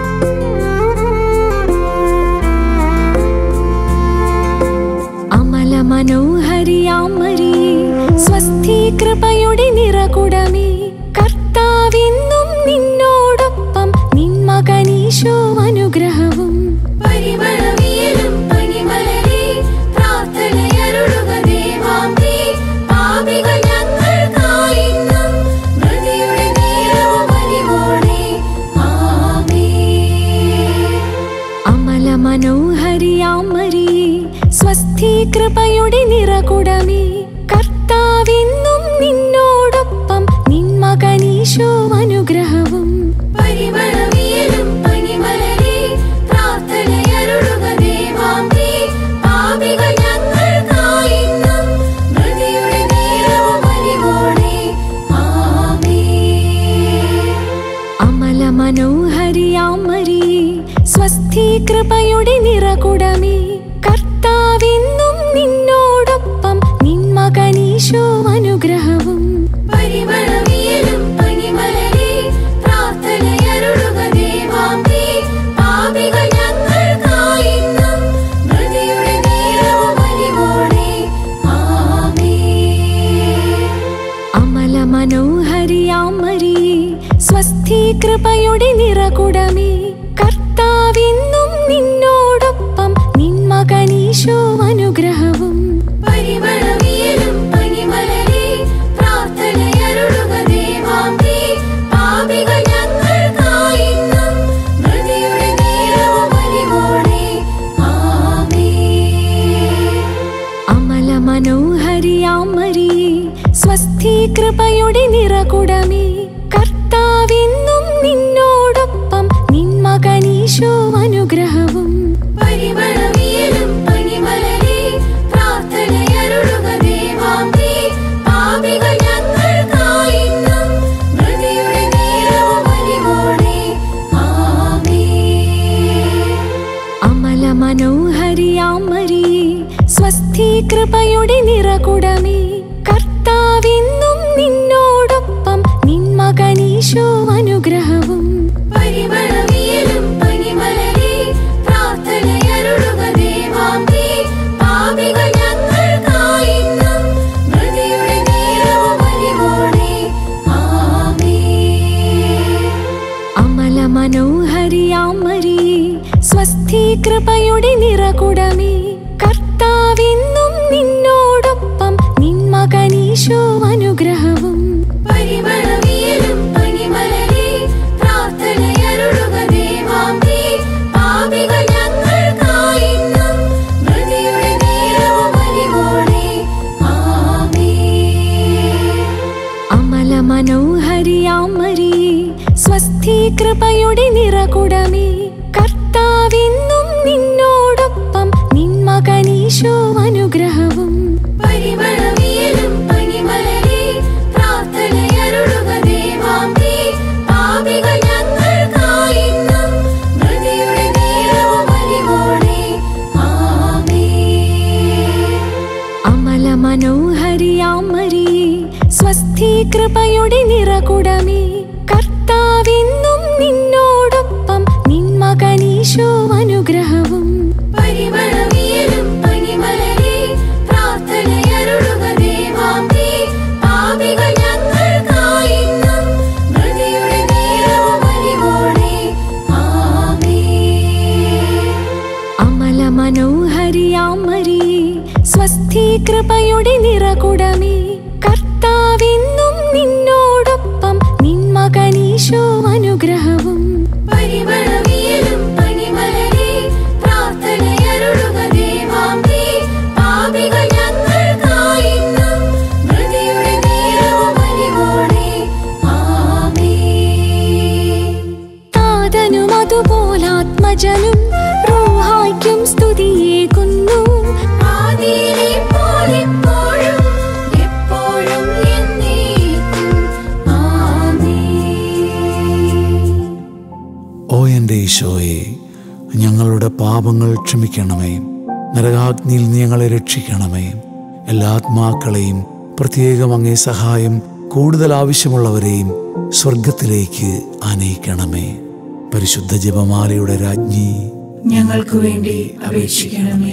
അമല മനോഹരിയാമരിയേ സ്വസ്തി കൃപയുടെ നിറകുടമേ കർത്താവിന്നും നിന്നോടൊപ്പം നിൻ മകനീശോ അനുഗ്രഹവും പരിമളവിയലും പനിമലരെ പ്രാർത്ഥനയരുളുക ദേവാംബേ പാപികൾ ഞങ്ങൾക്കായിന്നും മൃതിയുടെ നേരവും അലിവോടെ ആമേൻ അമല മനോഹരിയാമരിയേ സ്വസ്തി കൃപയുടെ നിറകുടമേ കർത്താവിന്നും നിന്നോടൊപ്പം നിൻ മകനീശോ അനുഗ്രഹവും പരിമളവിയലും പനിമലരെ പ്രാർത്ഥനയരുളുക ദേവാംബേ പാപികൾ ഞങ്ങൾക്കായിന്നും മൃതിയുടെ നേരവും അലിവോടെ ആമേൻ അമല മനോഹരിയാമരിയേ സ്വസ്തി കൃപയുടെ നിറകുടമേ കർത്താവിന്നും നിന്നോടൊപ്പം നിൻ മകനീശോ അനുഗ്രഹവും പരിമളവിയലും പനിമലരെ പ്രാർത്ഥനയരുളുക ദേവാംബേ പാപികൾ ഞങ്ങൾക്കായിന്നും മൃതിയുടെ നേരവും അലിവോടെ ആമേൻ അമല മനോഹരിയാമരിയേ സ്വസ്തി കൃപയുടെ നിറകുടമേ കർത്താവിന്നും നിന്നോടൊപ്പം നിൻ മകനീശോ അനുഗ്രഹവും പരിമളവിയലും പനിമലരെ പ്രാർത്ഥനയരുളുക ദേവാംബേ പാപികൾ ഞങ്ങൾക്കായിന്നും മൃതിയുടെ നേരവും അലിവോടെ ആമേൻ അമല മനോഹരിയാമരിയേ സ്വസ്തി കൃപയുടെ നിറകുടമേ കർത്താവിന്നും നിന്നോടൊപ്പം നിൻ മകനീശോ അനുഗ്രഹവും പരിമളവിയലും പനിമലരെ പ്രാർത്ഥനയരുളുക ദേവാംബേ പാപികൾ ഞങ്ങൾക്കായിന്നും മൃതിയുടെ നേരവും അലിവോടെ ആമേൻ അമല മനോഹരിയാമരിയേ സ്വസ്തി കൃപയുടെ നിറകുടമേ കർത്താവിന്നും നിന്നോടൊപ്പം നിൻ മകനീശോ അനുഗ്രഹവും പരിമളവിയലും പനിമലരെ പ്രാർത്ഥനയരുളുക ദേവാംബേ പാപികൾ ഞങ്ങൾക്കായിന്നും മൃതിയുടെ നേരവും അലിവോടെ ആമേൻ അമല മനോഹരിയാമരിയേ സ്വസ്തി കൃപയുടെ നിറകുടമേ കർത്താവിന്നും നിന്നോടൊപ്പം നിൻ മകനീശോ അനുഗ്രഹവും പരിമളവിയലും പനിമലരെ പ്രാർത്ഥനയരുളുക ദേവാംബേ പാപികൾ ഞങ്ങൾക്കായിന്നും മൃതിയുടെ നേരവും അലിവോടെ ആമേൻ അമല മനോഹരിയാമരിയേ സ്വസ്തി കൃപയുടെ നിറകുടമേ കർത്താവിന്നും നിന്നോടൊപ്പം നിൻ മകനീശോ അനുഗ്രഹവും പരിമളവിയലും പനിമലരെ പ്രാർത്ഥനയരുളുക ദേവാംബേ പാപികൾ ഞങ്ങൾക്കായിന്നും മൃതിയുടെ നേരവും അലിവോടെ ആമേൻ അമല മനോഹരിയാം മരിയേ സ്വസ്തി കൃപയുടെ നിറകുടമേ കർത്താവെന്നും നിന്നോടൊപ്പം നിൻ മകനീശോ അനുഗ്രഹവും പരിമളവിയലും പനിമലരെ പ്രാർത്ഥനയരുളുക ദേവാംബേ. പാപികൾ ഞങ്ങൾക്കായിന്നും മൃതിയുടെ നേരവും അലിവോടെ. ആമേൻ. അമല മനോഹരിയാം മരിയേ സ്വസ്തി കൃപയുടെ നിറകുടമേ കർത്താവെന്നും നിന്നോടൊപ്പം നിൻ മകനീശോ അനുഗ്രഹവും പരിമളവിയലും പനിമലരെ പ്രാർത്ഥനയരുളുക ദേവാംബേ. പാപികൾ ഞങ്ങൾക്കായിന്നും മൃതിയുടെ നേരവും അലിവോടെ. ആമേൻ. താതനും അതുപോലാത്മജനും റൂഹായ്ക്കും സ്തുതിയേകുന്നു ആദിയിലെ പോലെപ്പോഴും എപ്പോഴും എന്നേക്കും. ആമേൻ. ഓ എൻ്റെ ഈശോയെ ഞങ്ങളുടെ പാപങ്ങൾ ക്ഷമിക്കണമേ നരകാഗ്നിയിൽ നീ ഞങ്ങളെ രക്ഷിക്കണമേ എല്ലാ ആത്മാക്കളെയും പ്രത്യേകം അങ്ങേ സഹായം കൂടുതൽ ആവശ്യമുള്ളവരെയും സ്വർഗത്തിലേക്ക് ആനയിക്കണമേ പരിശുദ്ധ ജപമാലയുടെ രാജ്ഞി ഞങ്ങൾക്ക് വേണ്ടി അപേക്ഷിക്കണമേ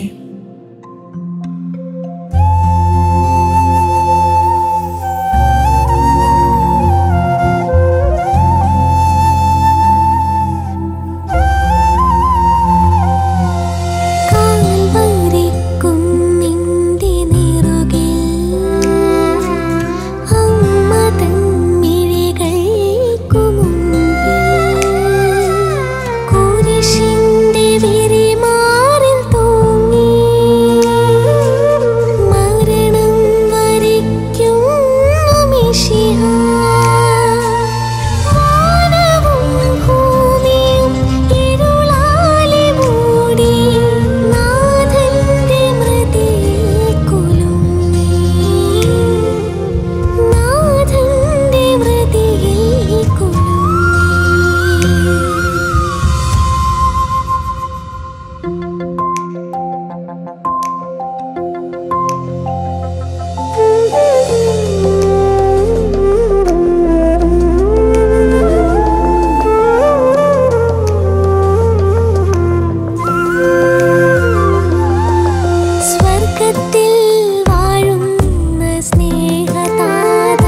കാൽവരിക്കുന്നിന്റെ നെറുകിൽ അമ്മ തൻ മിഴികൾക്കു മുൻപിൽ കുരിശിന്റെ വിരിമാറിൽ തൂങ്ങി മരണം വരിക്കുന്നു മിശിഹ വാനവും ഭൂമിയും ഇരുളാലെ മൂടി നാഥന്റെ മൃതിയിൽ കുലുങ്ങി നാഥന്റെ മൃതിയിൽ കുലുങ്ങി സ്വർഗത്തിൽ വാഴുന്ന സ്നേഹതാത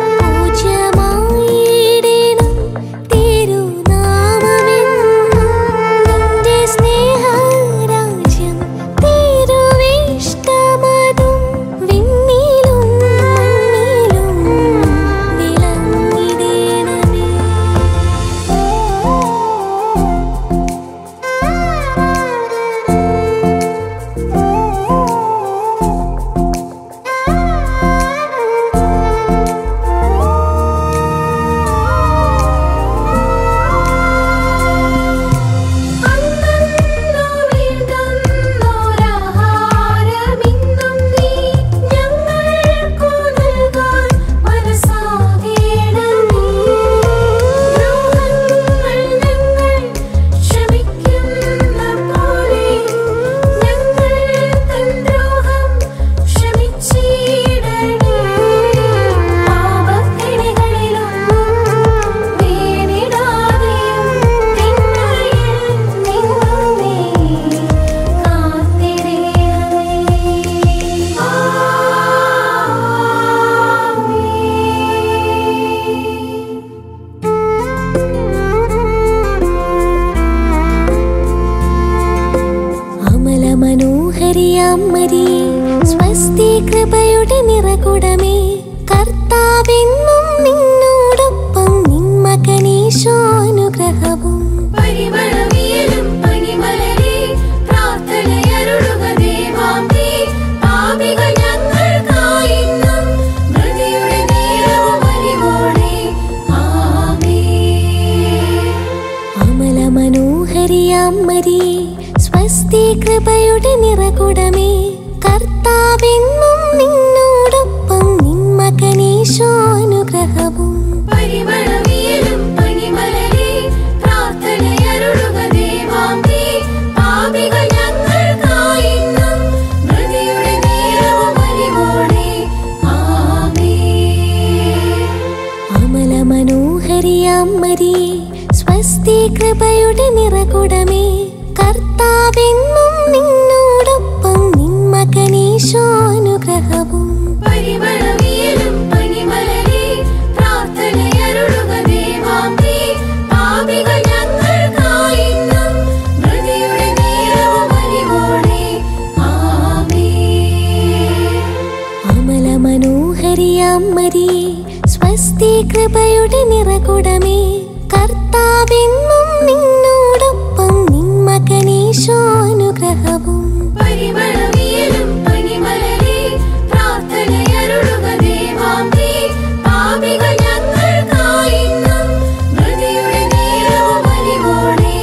പൂജ്യമായിടേണം തിരുനാമമെന്നും നിന്റെ സ്നേഹരാജ്യം തിരുവിഷ്ടമതും വിണ്ണിലും മണ്ണിലും വിളങ്ങിടേണമേ അന്നന്നു വേണ്ടുന്നോരാഹാരമിന്നും നീ ഞങ്ങൾക്കു നൽകാൻ മനസ്സാകേണമേ. ദ്രോഹങ്ങൾ ഞങ്ങൾ ക്ഷമിക്കുന്ന പോലെ ഞങ്ങൾ തൻ ദ്രോഹം ക്ഷമിച്ചിടണേ. പാപക്കെണികളിലൊന്നും വീണിടാതെയും തിന്മയിൽ നിന്നും നീ കാത്തിടണമേ. ആമേൻ. അമല മനോഹരിയാം മരിയേ സ്വസ്തി കൃപയുടെ നിറകുടമേ കർത്താവെന്നും നിന്നോടൊപ്പം നിൻ മകനീശോ അനുഗ്രഹവും പരിമളവിയലും പനിമലരെ പ്രാർത്ഥനയരുളുക ദേവാംബേ. പാപികൾ ഞങ്ങൾക്കായിന്നും മൃതിയുടെ നേരവും അലിവോടെ. ആമേൻ. അമല മനോഹരിയാം മരിയേ സ്വസ്തി കൃപയുടെ നിറകുടമേ കർത്താവെന്നും നിന്നോടൊപ്പം നിൻ മകനീശോ അനുഗ്രഹവും പരിമളവിയലും പനിമലരെ പ്രാർത്ഥനയരുളുക ദേവാംബേ. പാപികൾ ഞങ്ങൾക്കായിന്നും മൃതിയുടെ നേരവും അലിവോടെ. മനോഹരിയാം മരിയേ സ്വസ്തി കൃപയുടെ നിറകുടമേ കർത്താവെന്നും നിന്നോടൊപ്പം നിൻ മകനീശോ അനുഗ്രഹവും പരിമളവിയലും പനിമലരെ പ്രാർത്ഥനയരുളുക ദേവാംബേ പാപികൾ ഞങ്ങൾക്കായിന്നും മൃതിയുടെ നേരവും അലിവോടെ ആമേൻ അമല മനോഹരിയാം മരിയേ സ്വസ്തി കൃപയുടെ നിറകുടമേ കർത്താവെന്നും നിന്നോടൊപ്പം നിൻ മകനീശോ അനുഗ്രഹവും പരിമളവിയലും പനിമലരെ പ്രാർത്ഥനയരുളുക ദേവാംബേ പാപികൾ ഞങ്ങൾക്കായിന്നും മൃതിയുടെ നേരവും അലിവോടെ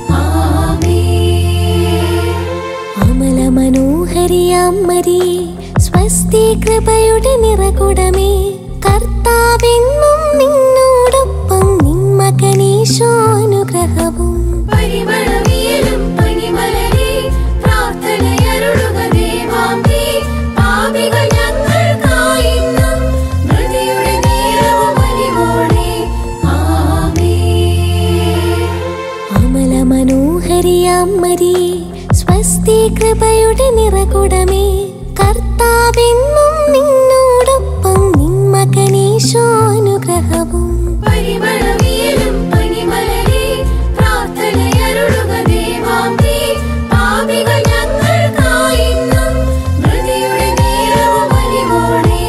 ആമേൻ അമല മനോഹരിയാം മരിയേ സ്വസ്തി കൃപയുടെ നിറകുടമേ കർത്താവെന്നും നിന്നോടൊപ്പം നിൻ മകനീശോ അനുഗ്രഹവും പരിമളവിയലും പനിമലരെ പ്രാർത്ഥനയരുളുക ദേവാംബേ പാപികൾ ഞങ്ങൾക്കായിന്നും മൃതിയുടെ നേരവും അലിവോടെ ആമേൻ അമല മനോഹരിയാം മരിയേ സ്വസ്തി കൃപയുടെ നിറകുടമേ കർത്താവെന്നും നിന്നോടൊപ്പം നിൻ മകനീശോ അനുഗ്രഹവും പരിമളവിയലും പനിമലരെ പ്രാർത്ഥനയരുളുക ദേവാംബേ പാപികൾ ഞങ്ങൾക്കായിന്നും മൃതിയുടെ നേരവും അലിവോടെ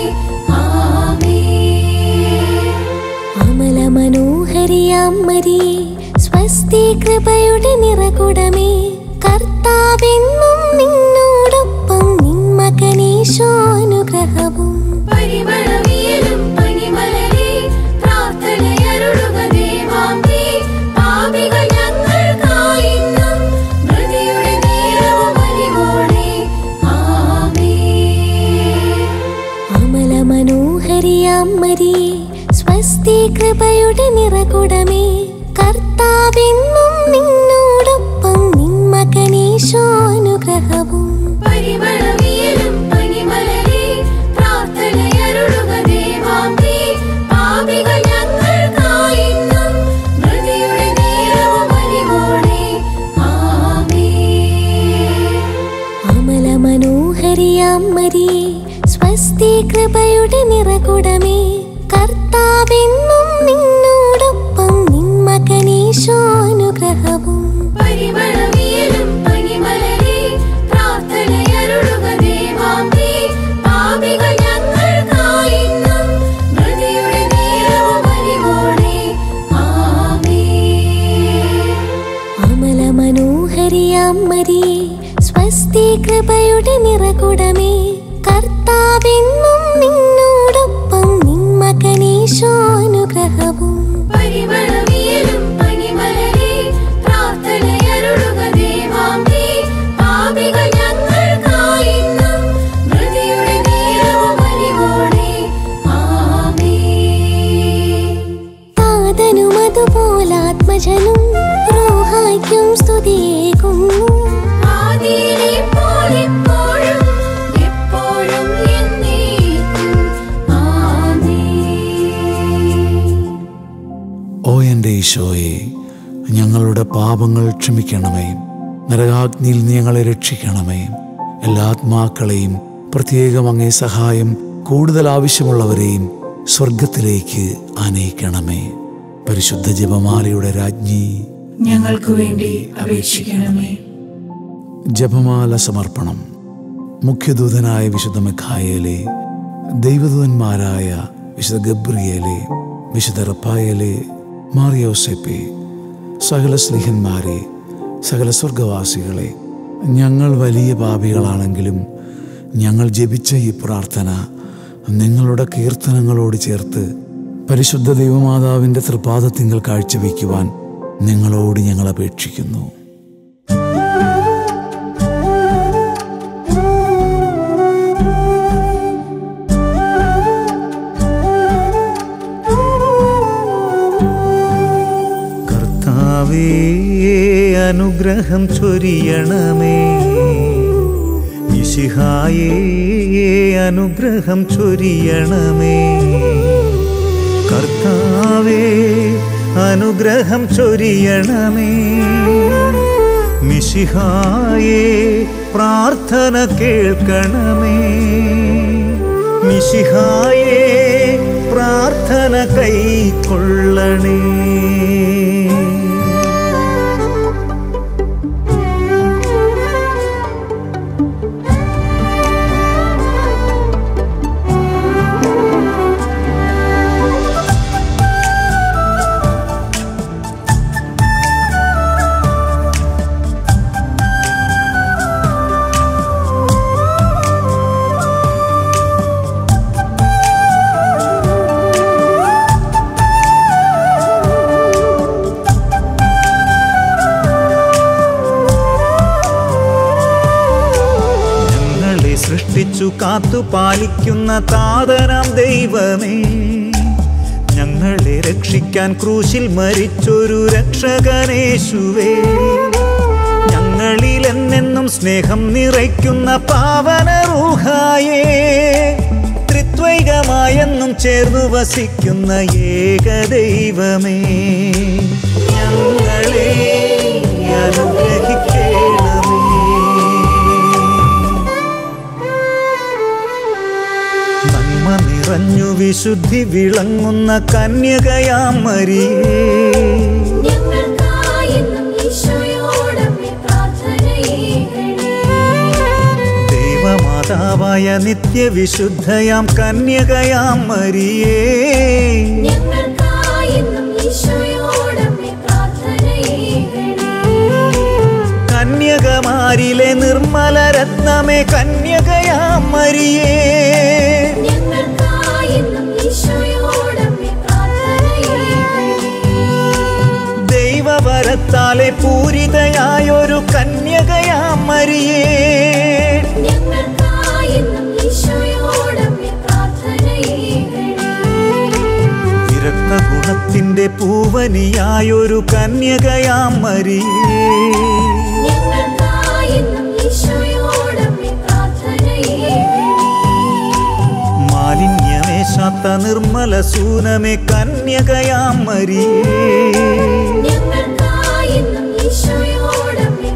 ആമേൻ അമല മനോഹരിയാം മരിയേ സ്വസ്തി കൃപയുടെ നിറകുടമേ കർത്താവെന്നും നിന്നോടൊപ്പം നിൻ മകനീശോ അനുഗ്രഹവും പരിമളവിയലും പനിമലരെ പ്രാർത്ഥനയരുളുക ദേവാംബേ പാപികൾ ഞങ്ങൾക്കായിന്നും മൃതിയുടെ നേരവും അലിവോടെ ആമേൻ അമല മനോഹരിയാം മരിയേ സ്വസ്തി കൃപയുടെ നിറകുടമേ കർത്താവെന്നും നിന്നോടൊപ്പം നിൻ മകനീശോ അനുഗ്രഹവും പരിമളവിയലും പനിമലരെ പ്രാർത്ഥനയരുളുക ദേവാംബേ പാപികൾ ഞങ്ങൾക്കായിന്നും മൃതിയുടെ നേരവും അലിവോടെ ആമേൻ അമല മനോഹരിയാം മരിയേ സ്വസ്തി കൃപയുടെ നിറകുടമേ കർത്താവെന്നും നിന്നോടൊപ്പം നിൻ മകനീശോ അനുഗ്രഹവും പരിമളവിയലും പനിമലരെ പ്രാർത്ഥനയരുളുക ദേവാംബേ പാപികൾ ഞങ്ങൾക്കായിന്നും മൃതിയുടെ നേരവും അലിവോടെ ആമേൻ അമല മനോഹരിയാം മരിയേ സ്വസ്തി കൃപയുടെ നിറകുടമേ കർത്താവെന്നും നിന്നോടൊപ്പം നിൻ മകനീശോ അനുഗ്രഹവും പരിമളവിയലും പനിമലരെ പ്രാർത്ഥനയരുളുക ദേവാംബേ പാപികൾ ഞങ്ങൾക്കായിന്നും മൃതിയുടെ നേരവും അലിവോടെ ആമേൻ താതനും അതുപോലാത്മജനും റോഹായ്ക്കും സ്തുതിയേകുന്നു ആദിയിലെ പോലെപ്പോഴും എപ്പോഴും എന്നേക്കും ആമേൻ ഓ എൻ്റെ ഈശോയെ ഞങ്ങളുടെ പാപങ്ങൾ ക്ഷമിക്കണമേ നരകാഗ്നിയിൽ നീ ഞങ്ങളെ രക്ഷിക്കണമേ എല്ലാ ആത്മാക്കളെയും പ്രത്യേകം അങ്ങേ സഹായം കൂടുതൽ ആവശ്യമുള്ളവരെയും സ്വർഗത്തിലേക്ക് ആനയിക്കണമേ പരിശുദ്ധ ജപമാലയുടെ രാജ്ഞി ഞങ്ങൾക്ക് വേണ്ടി അപേക്ഷിക്കണമേ ജപമാല സമർപ്പണം മുഖ്യദൂതനായ വിശുദ്ധ മിഖായേലെ ദൈവദൂതന്മാരായ വിശുദ്ധ ഗബ്രിയേലെ വിശുദ്ധ റപ്പായേലെ മാറിയോസെപ്പെ സകല സ്ലിഹന്മാരെ സകല സ്വർഗവാസികളെ ഞങ്ങൾ വലിയ പാപികളാണെങ്കിലും ഞങ്ങൾ ജപിച്ച ഈ പ്രാർത്ഥന നിങ്ങളുടെ കീർത്തനങ്ങളോട് ചേർത്ത് പരിശുദ്ധ ദൈവമാതാവിൻ്റെ തൃപാദത്തിങ്കൽ കാഴ്ചവെക്കുവാൻ നിങ്ങളോട് ഞങ്ങൾ അപേക്ഷിക്കുന്നു കർത്താവേ അനുഗ്രഹം ചൊരിയണമേ മിശിഹായേ അനുഗ്രഹം ചൊരിയണമേ കർത്താവേ അനുഗ്രഹം ചൊരിയണമേ മിശിഹായേ പ്രാർത്ഥന കേൾക്കണമേ മിശിഹായേ പ്രാർത്ഥന കൈക്കൊള്ളണേ ഞങ്ങളെ സൃഷ്ടിച്ചു കാത്തു പാലിക്കുന്ന താതനാം ദൈവമേ ഞങ്ങളെ രക്ഷിക്കാൻ ക്രൂശിൽ മരിച്ചൊരു രക്ഷകനേശുവേ ഞങ്ങളിൽ എന്നെന്നും സ്നേഹം നിറയ്ക്കുന്ന പാവന റൂഹായേ ത്രിത്വൈകമായെന്നും ചേർന്നു വസിക്കുന്ന ഏക ദൈവമേ ഞങ്ങളെ അനുഗ്രഹിക്കണമേ നന്മ നിറഞ്ഞു വിശുദ്ധി വിളങ്ങുന്ന കന്യകയാം മരിയേ ഞങ്ങൾക്കായെന്നും ഈശോയോടമ്മേ പ്രാർത്ഥനയേകണേ ദൈവമാതാവായ നിത്യവിശുദ്ധയാം കന്യകയാം മരിയേ ഞങ്ങൾക്കായെന്നും ഈശോയോടമ്മേ പ്രാർത്ഥനയേകണേ കന്യകമാരിലെ നിർമ്മല രത്നമേ കന്യകയാം മരിയേ ഞങ്ങൾക്കായെന്നും ഈശോയോടമ്മേ പ്രാർത്ഥനയേകണേ ദൈവവരത്താലെ പൂരിതയായൊരു കന്യകയാം മരിയേ ഞങ്ങൾക്കായെന്നും ഈശോയോടമ്മേ പ്രാർത്ഥനയേകണേ വിരക്ത ഗുണത്തിന്റെ പൂവനിയായൊരു കന്യകയാം മരിയേ ഞങ്ങൾക്കായെന്നും ഈശോയോടമ്മേ പ്രാർത്ഥനയേകണേ മാലിന്യമേശാത്ത നിർമ്മല സൂനമേ കന്യകയാം മരിയേ ഞങ്ങൾക്കായെന്നും ഈശോയോടമ്മേ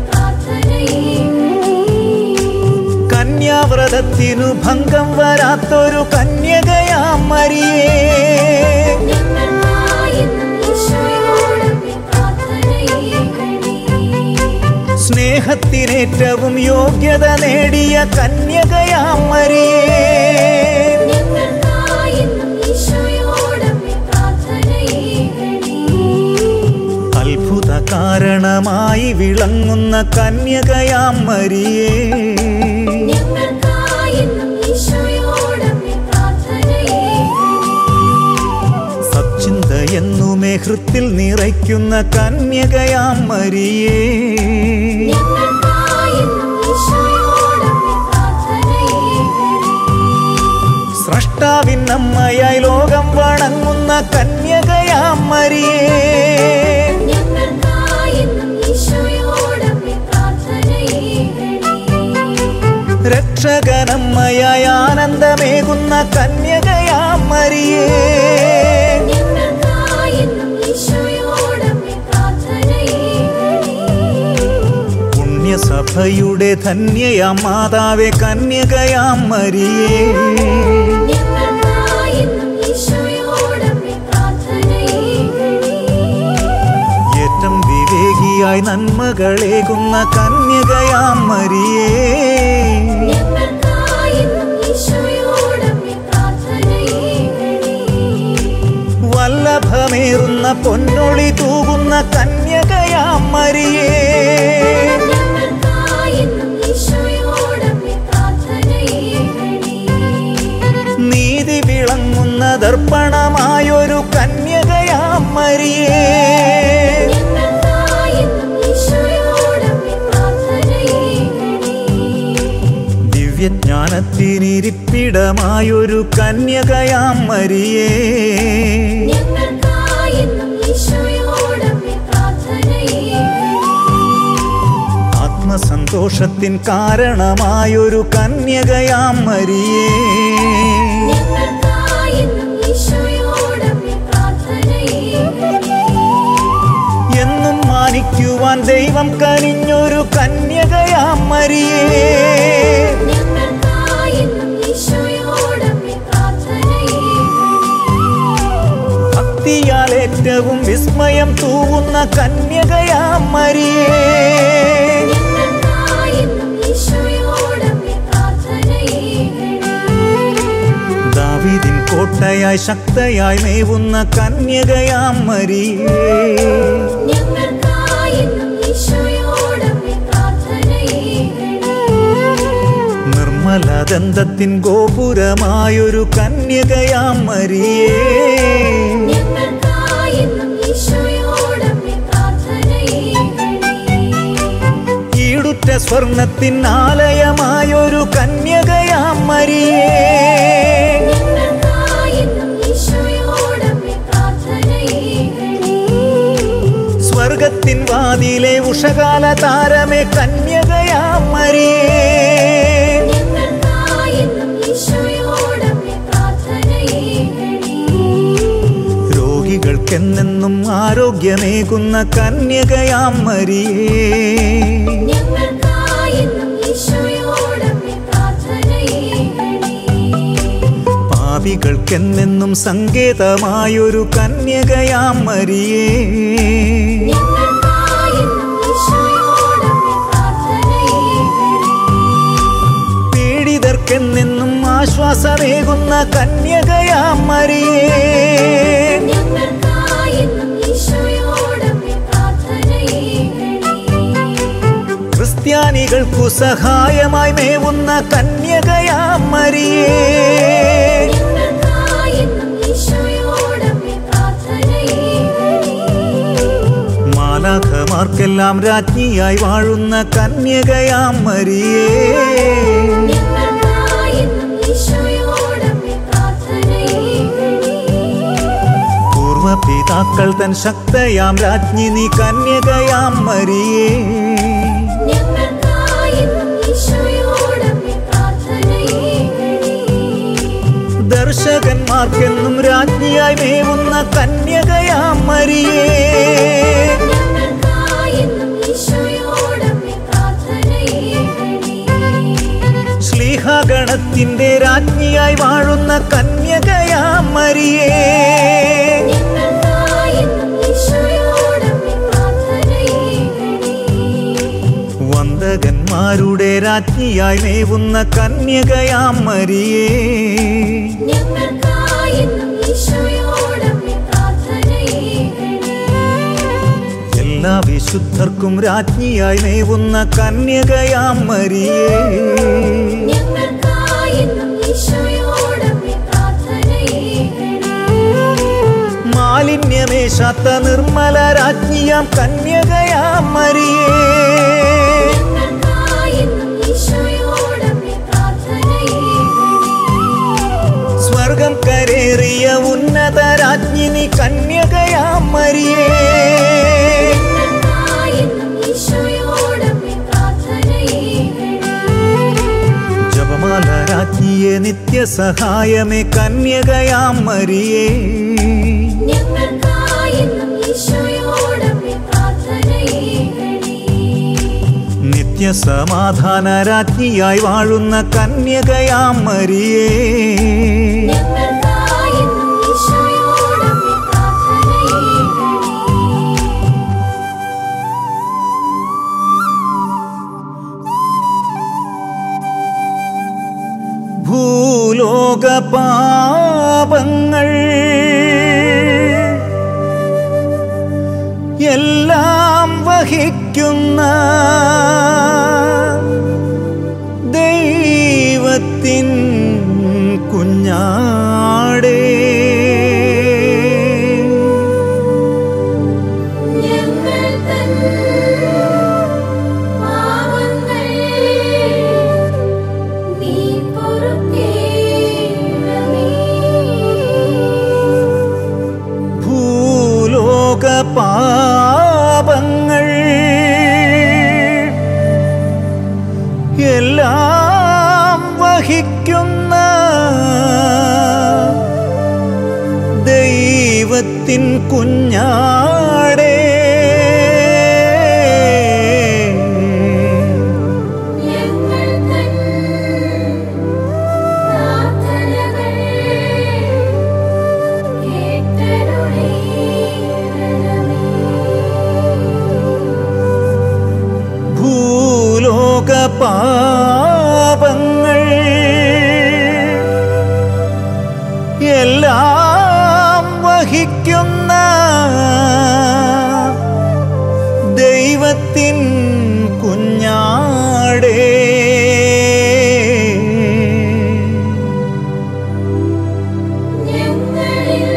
പ്രാർത്ഥനയേകണേ കന്യാവ്രതത്തിനു ഭംഗം വരാത്തൊരു കന്യകയാം മരിയേ ഞങ്ങൾക്കായെന്നും ഈശോയോടമ്മേ പ്രാർത്ഥനയേകണേ സ്നേഹത്തിനേറ്റവും യോഗ്യത നേടിയ കന്യകയാം മരിയേ ഞങ്ങൾക്കായെന്നും ഈശോയോടമ്മേ പ്രാർത്ഥനയേകണേ അത്ഭുത കാരണമായി വിളങ്ങുന്ന കന്യകയാം മരിയേ ഞങ്ങൾക്കായെന്നും ഈശോയോടമ്മേ പ്രാർത്ഥനയേകണേ സച്ചിന്ത എന്നുമേ ഹൃത്തിൽ നിറയ്ക്കുന്ന കന്യകയാം മരിയേ ഞങ്ങൾക്കായെന്നും ഈശോയോടമ്മേ പ്രാർത്ഥനയേകണേ സ്രഷ്ടാവിൻ അമ്മയായി ലോകം വണങ്ങുന്ന കന്യകയാം മരിയേ ഞങ്ങൾക്കായെന്നും ഈശോയോടമ്മേ പ്രാർത്ഥനയേകണേ രക്ഷകനമ്മയായി ആനന്ദമേകുന്ന കന്യകയാം മരിയേ ഞങ്ങൾക്കായെന്നും ഈശോയോടമ്മേ പ്രാർത്ഥനയേകണേ പുണ്യസഭയുടെ ധന്യയാം മാതാവേ കന്യകയാം മരിയേ ഞങ്ങൾക്കായെന്നും ഈശോയോടമ്മേ പ്രാർത്ഥനയേകണേ ഏറ്റം വിവേകിയായി നന്മകളേകുന്ന കന്യകയാം മരിയേ ഞങ്ങൾക്കായെന്നും ഈശോയോടമ്മേ പ്രാർത്ഥനയേകണേ വല്ലഭമേറുന്ന പൊന്നൊളി തൂകുന്ന കന്യകയാം മരിയേ ഞങ്ങൾക്കായെന്നും ഈശോയോടമ്മേ പ്രാർത്ഥനയേകണേ നീതി വിളങ്ങുന്ന ദർപ്പണമായൊരു കന്യകയാം മരിയേ ഞങ്ങൾക്കായെന്നും ഈശോയോടമ്മേ പ്രാർത്ഥനയേകണേ ദിവ്യജ്ഞാനത്തിനിരിപ്പിടമായൊരു കന്യകയാം മരിയേ ഞങ്ങൾക്കായെന്നും ഈശോയോടമ്മേ പ്രാർത്ഥനയേകണേ ആത്മസന്തോഷത്തിൻ കാരണമായൊരു കന്യകയാം മരിയേ ഞങ്ങൾക്കായെന്നും ഈശോയോടമ്മേ ഭക്തിയാൽ ഏറ്റവും വിസ്മയം തൂവുന്ന കന്യകയാം മരിയേ ഞങ്ങൾക്കായെന്നും ഈശോയോടമ്മേ പ്രാർത്ഥനയേകണേ ദാവീദിൻ കോട്ടയായി ശക്തയായി മേവുന്ന കന്യകയാം മരിയേ ഞങ്ങൾക്കായെന്നും ഈശോയോടമ്മേ പ്രാർത്ഥനയേകണേ നിർമ്മല ദന്തത്തിൻ ഗോപുരമായൊരു കന്യകയാം മരിയേ ഞങ്ങൾക്കായെന്നും ഈശോയോടമ്മേ പ്രാർത്ഥനയേകണേ ഈടുറ്റ സ്വർണത്തിൻ ആലയമായൊരു കന്യകയാം മരിയേ ഞങ്ങൾക്കായെന്നും ഈശോയോടമ്മേ പ്രാർത്ഥനയേകണേ സ്വർഗത്തിൻ വാതിലെ ഉഷകാല താരമേ കന്യകയാം മരിയേ ഞങ്ങൾക്കായെന്നും ഈശോയോടമ്മേ പ്രാർത്ഥനയേകണേ രോഗികൾക്കെന്നെന്നും ആരോഗ്യമേകുന്ന കന്യകയാം മരിയേ ഞങ്ങൾക്കായെന്നും ഈശോയോടമ്മേ പ്രാർത്ഥനയേകണേ പാപികൾക്കെന്നെന്നും സങ്കേതമായൊരു കന്യകയാം മരിയേ ഞങ്ങൾക്കായെന്നും ഈശോയോടമ്മേ പ്രാർത്ഥനയേകണേ പീഡിതർക്കെന്നെന്നും ആശ്വാസമേകുന്ന കന്യകയാം മരിയേ ഞങ്ങൾക്കായെന്നും ഈശോയോടമ്മേ പ്രാർത്ഥനയേകണേ ക്രിസ്ത്യാനികൾക്കു സഹായമായി മേവുന്ന കന്യകയാം മരിയേ ഞങ്ങൾക്കായെന്നും ഈശോയോടമ്മേ പ്രാർത്ഥനയേകണേ മാലാഖമാർക്കെല്ലാം രാജ്ഞിയായി വാഴുന്ന കന്യകയാം മരിയേ ഞങ്ങൾക്കായെന്നും ഈശോയോടമ്മേ പ്രാർത്ഥനയേകണേ പൂർവപിതാക്കൾ തൻ ശക്തയാം രാജ്ഞി നീ കന്യകയാം മരിയേ ഞങ്ങൾക്കായെന്നും ഈശോയോടമ്മേ പ്രാർത്ഥനയേകണേ ദർശകന്മാർക്കെന്നും രാജ്ഞിയായി മേവുന്ന കന്യകയാം മരിയേ ഞങ്ങൾക്കായെന്നും ഈശോയോടമ്മേ പ്രാർത്ഥനയേകണേ ശ്ലീഹഗണത്തിന്റെ രാജ്ഞിയായി വാഴുന്ന കന്യകയാം മരിയേ ഞങ്ങൾക്കായെന്നും ഈശോയോടമ്മേ പ്രാർത്ഥനയേകണേ വന്ദകന്മാരുടെ രാജ്ഞിയായി മേവുന്ന കന്യകയാം മരിയേ ഞങ്ങൾക്കായെന്നും ഈശോയോടമ്മേ പ്രാർത്ഥനയേകണേ എല്ലാ വിശുദ്ധർക്കും രാജ്ഞിയായി മേവുന്ന കന്യകയാം മരിയേ ഞങ്ങൾക്കായെന്നും ഈശോയോടമ്മേ പ്രാർത്ഥനയേകണേ മാലിന്യമേശാത്ത നിർമ്മല രാജ്ഞിയാം കന്യകയാം മരിയേ ഞങ്ങൾക്കായെന്നും ഈശോയോടമ്മേ പ്രാർത്ഥനയേകണേ സ്വർഗം കരേറിയ ഉന്നത രാജ്ഞിനി കന്യകയാം മരിയേ ഞങ്ങൾക്കായെന്നും ഈശോയോടമ്മേ പ്രാർത്ഥനയേകണേ ജപമാല രാജ്ഞിയെ നിത്യസഹായമേ കന്യകയാം മരിയേ ഞങ്ങൾക്കായെന്നും ഈശോയോടമ്മേ പ്രാർത്ഥനയേകണേ നിത്യസമാധാന രാജ്ഞിയായി വാഴുന്ന കന്യകയാം മരിയേ ഞങ്ങൾക്കായെന്നും ഈശോയോടമ്മേ പ്രാർത്ഥനയേകണേ ഭൂലോക പാപങ്ങൾ എല്ലാം വഹിക്കുന്ന ദൈവത്തിൻ കുഞ്ഞാടേ ഞങ്ങൾ തൻ പാവങ്ങൾ നീ പൊറുക്കേണമേ ഭൂലോക പാപങ്ങൾ എല്ലാം വഹിക്കുന്ന ദൈവത്തിൻ കുഞ്ഞാടേ ഞങ്ങൾ തൻ പ്രാർത്ഥനകൾ കേട്ടരുളേണമേ എല്ലാം വഹിക്കുന്ന ദൈവത്തിൻ കുഞ്ഞാടേ ഞങ്ങളിൽ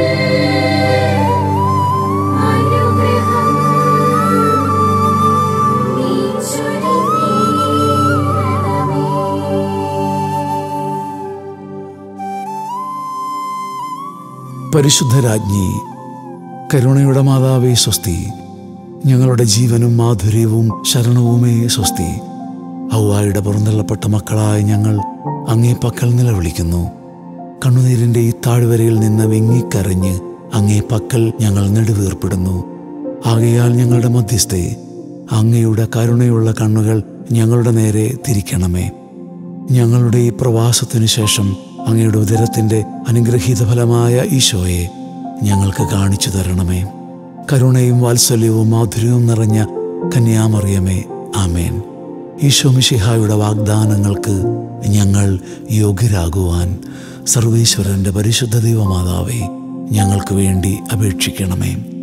അനുഗ്രഹം നീ ചൊരിഞ്ഞിടണമേ പരിശുദ്ധരാജ്ഞി കരുണയുടെ മാതാവേ സ്വസ്തി ഞങ്ങളുടെ ജീവനും മാധുര്യവും ശരണവുമേ സ്വസ്തി ഔവായുടെ പുറന്തള്ളപ്പെട്ട മക്കളായ ഞങ്ങൾ അങ്ങേ പക്കൽ നിലവിളിക്കുന്നു കണ്ണുനീരിൻ്റെ ഈ താഴ്വരയിൽ നിന്ന് വെങ്ങിക്കരഞ്ഞ് അങ്ങേ പക്കൽ ഞങ്ങൾ നെടുവീർപ്പെടുന്നു ആകയാൽ ഞങ്ങളുടെ മധ്യസ്ഥെ അങ്ങയുടെ കരുണയുള്ള കണ്ണുകൾ ഞങ്ങളുടെ നേരെ തിരിക്കണമേ ഞങ്ങളുടെ ഈ പ്രവാസത്തിനു ശേഷം അങ്ങയുടെ ഉദരത്തിൻ്റെ അനുഗ്രഹീത ഫലമായ ഈശോയെ ഞങ്ങൾക്ക് കാണിച്ചു തരണമേ കരുണയും വാത്സല്യവും മാധുര്യവും നിറഞ്ഞ കന്യാമറിയമേ ആമേൻ ഈശോ മിശിഹായുടെ വാഗ്ദാനങ്ങൾക്ക് ഞങ്ങൾ യോഗ്യരാകുവാൻ സർവേശ്വരൻ്റെ പരിശുദ്ധ ദൈവമാതാവേ ഞങ്ങൾക്ക് വേണ്ടി അപേക്ഷിക്കണമേ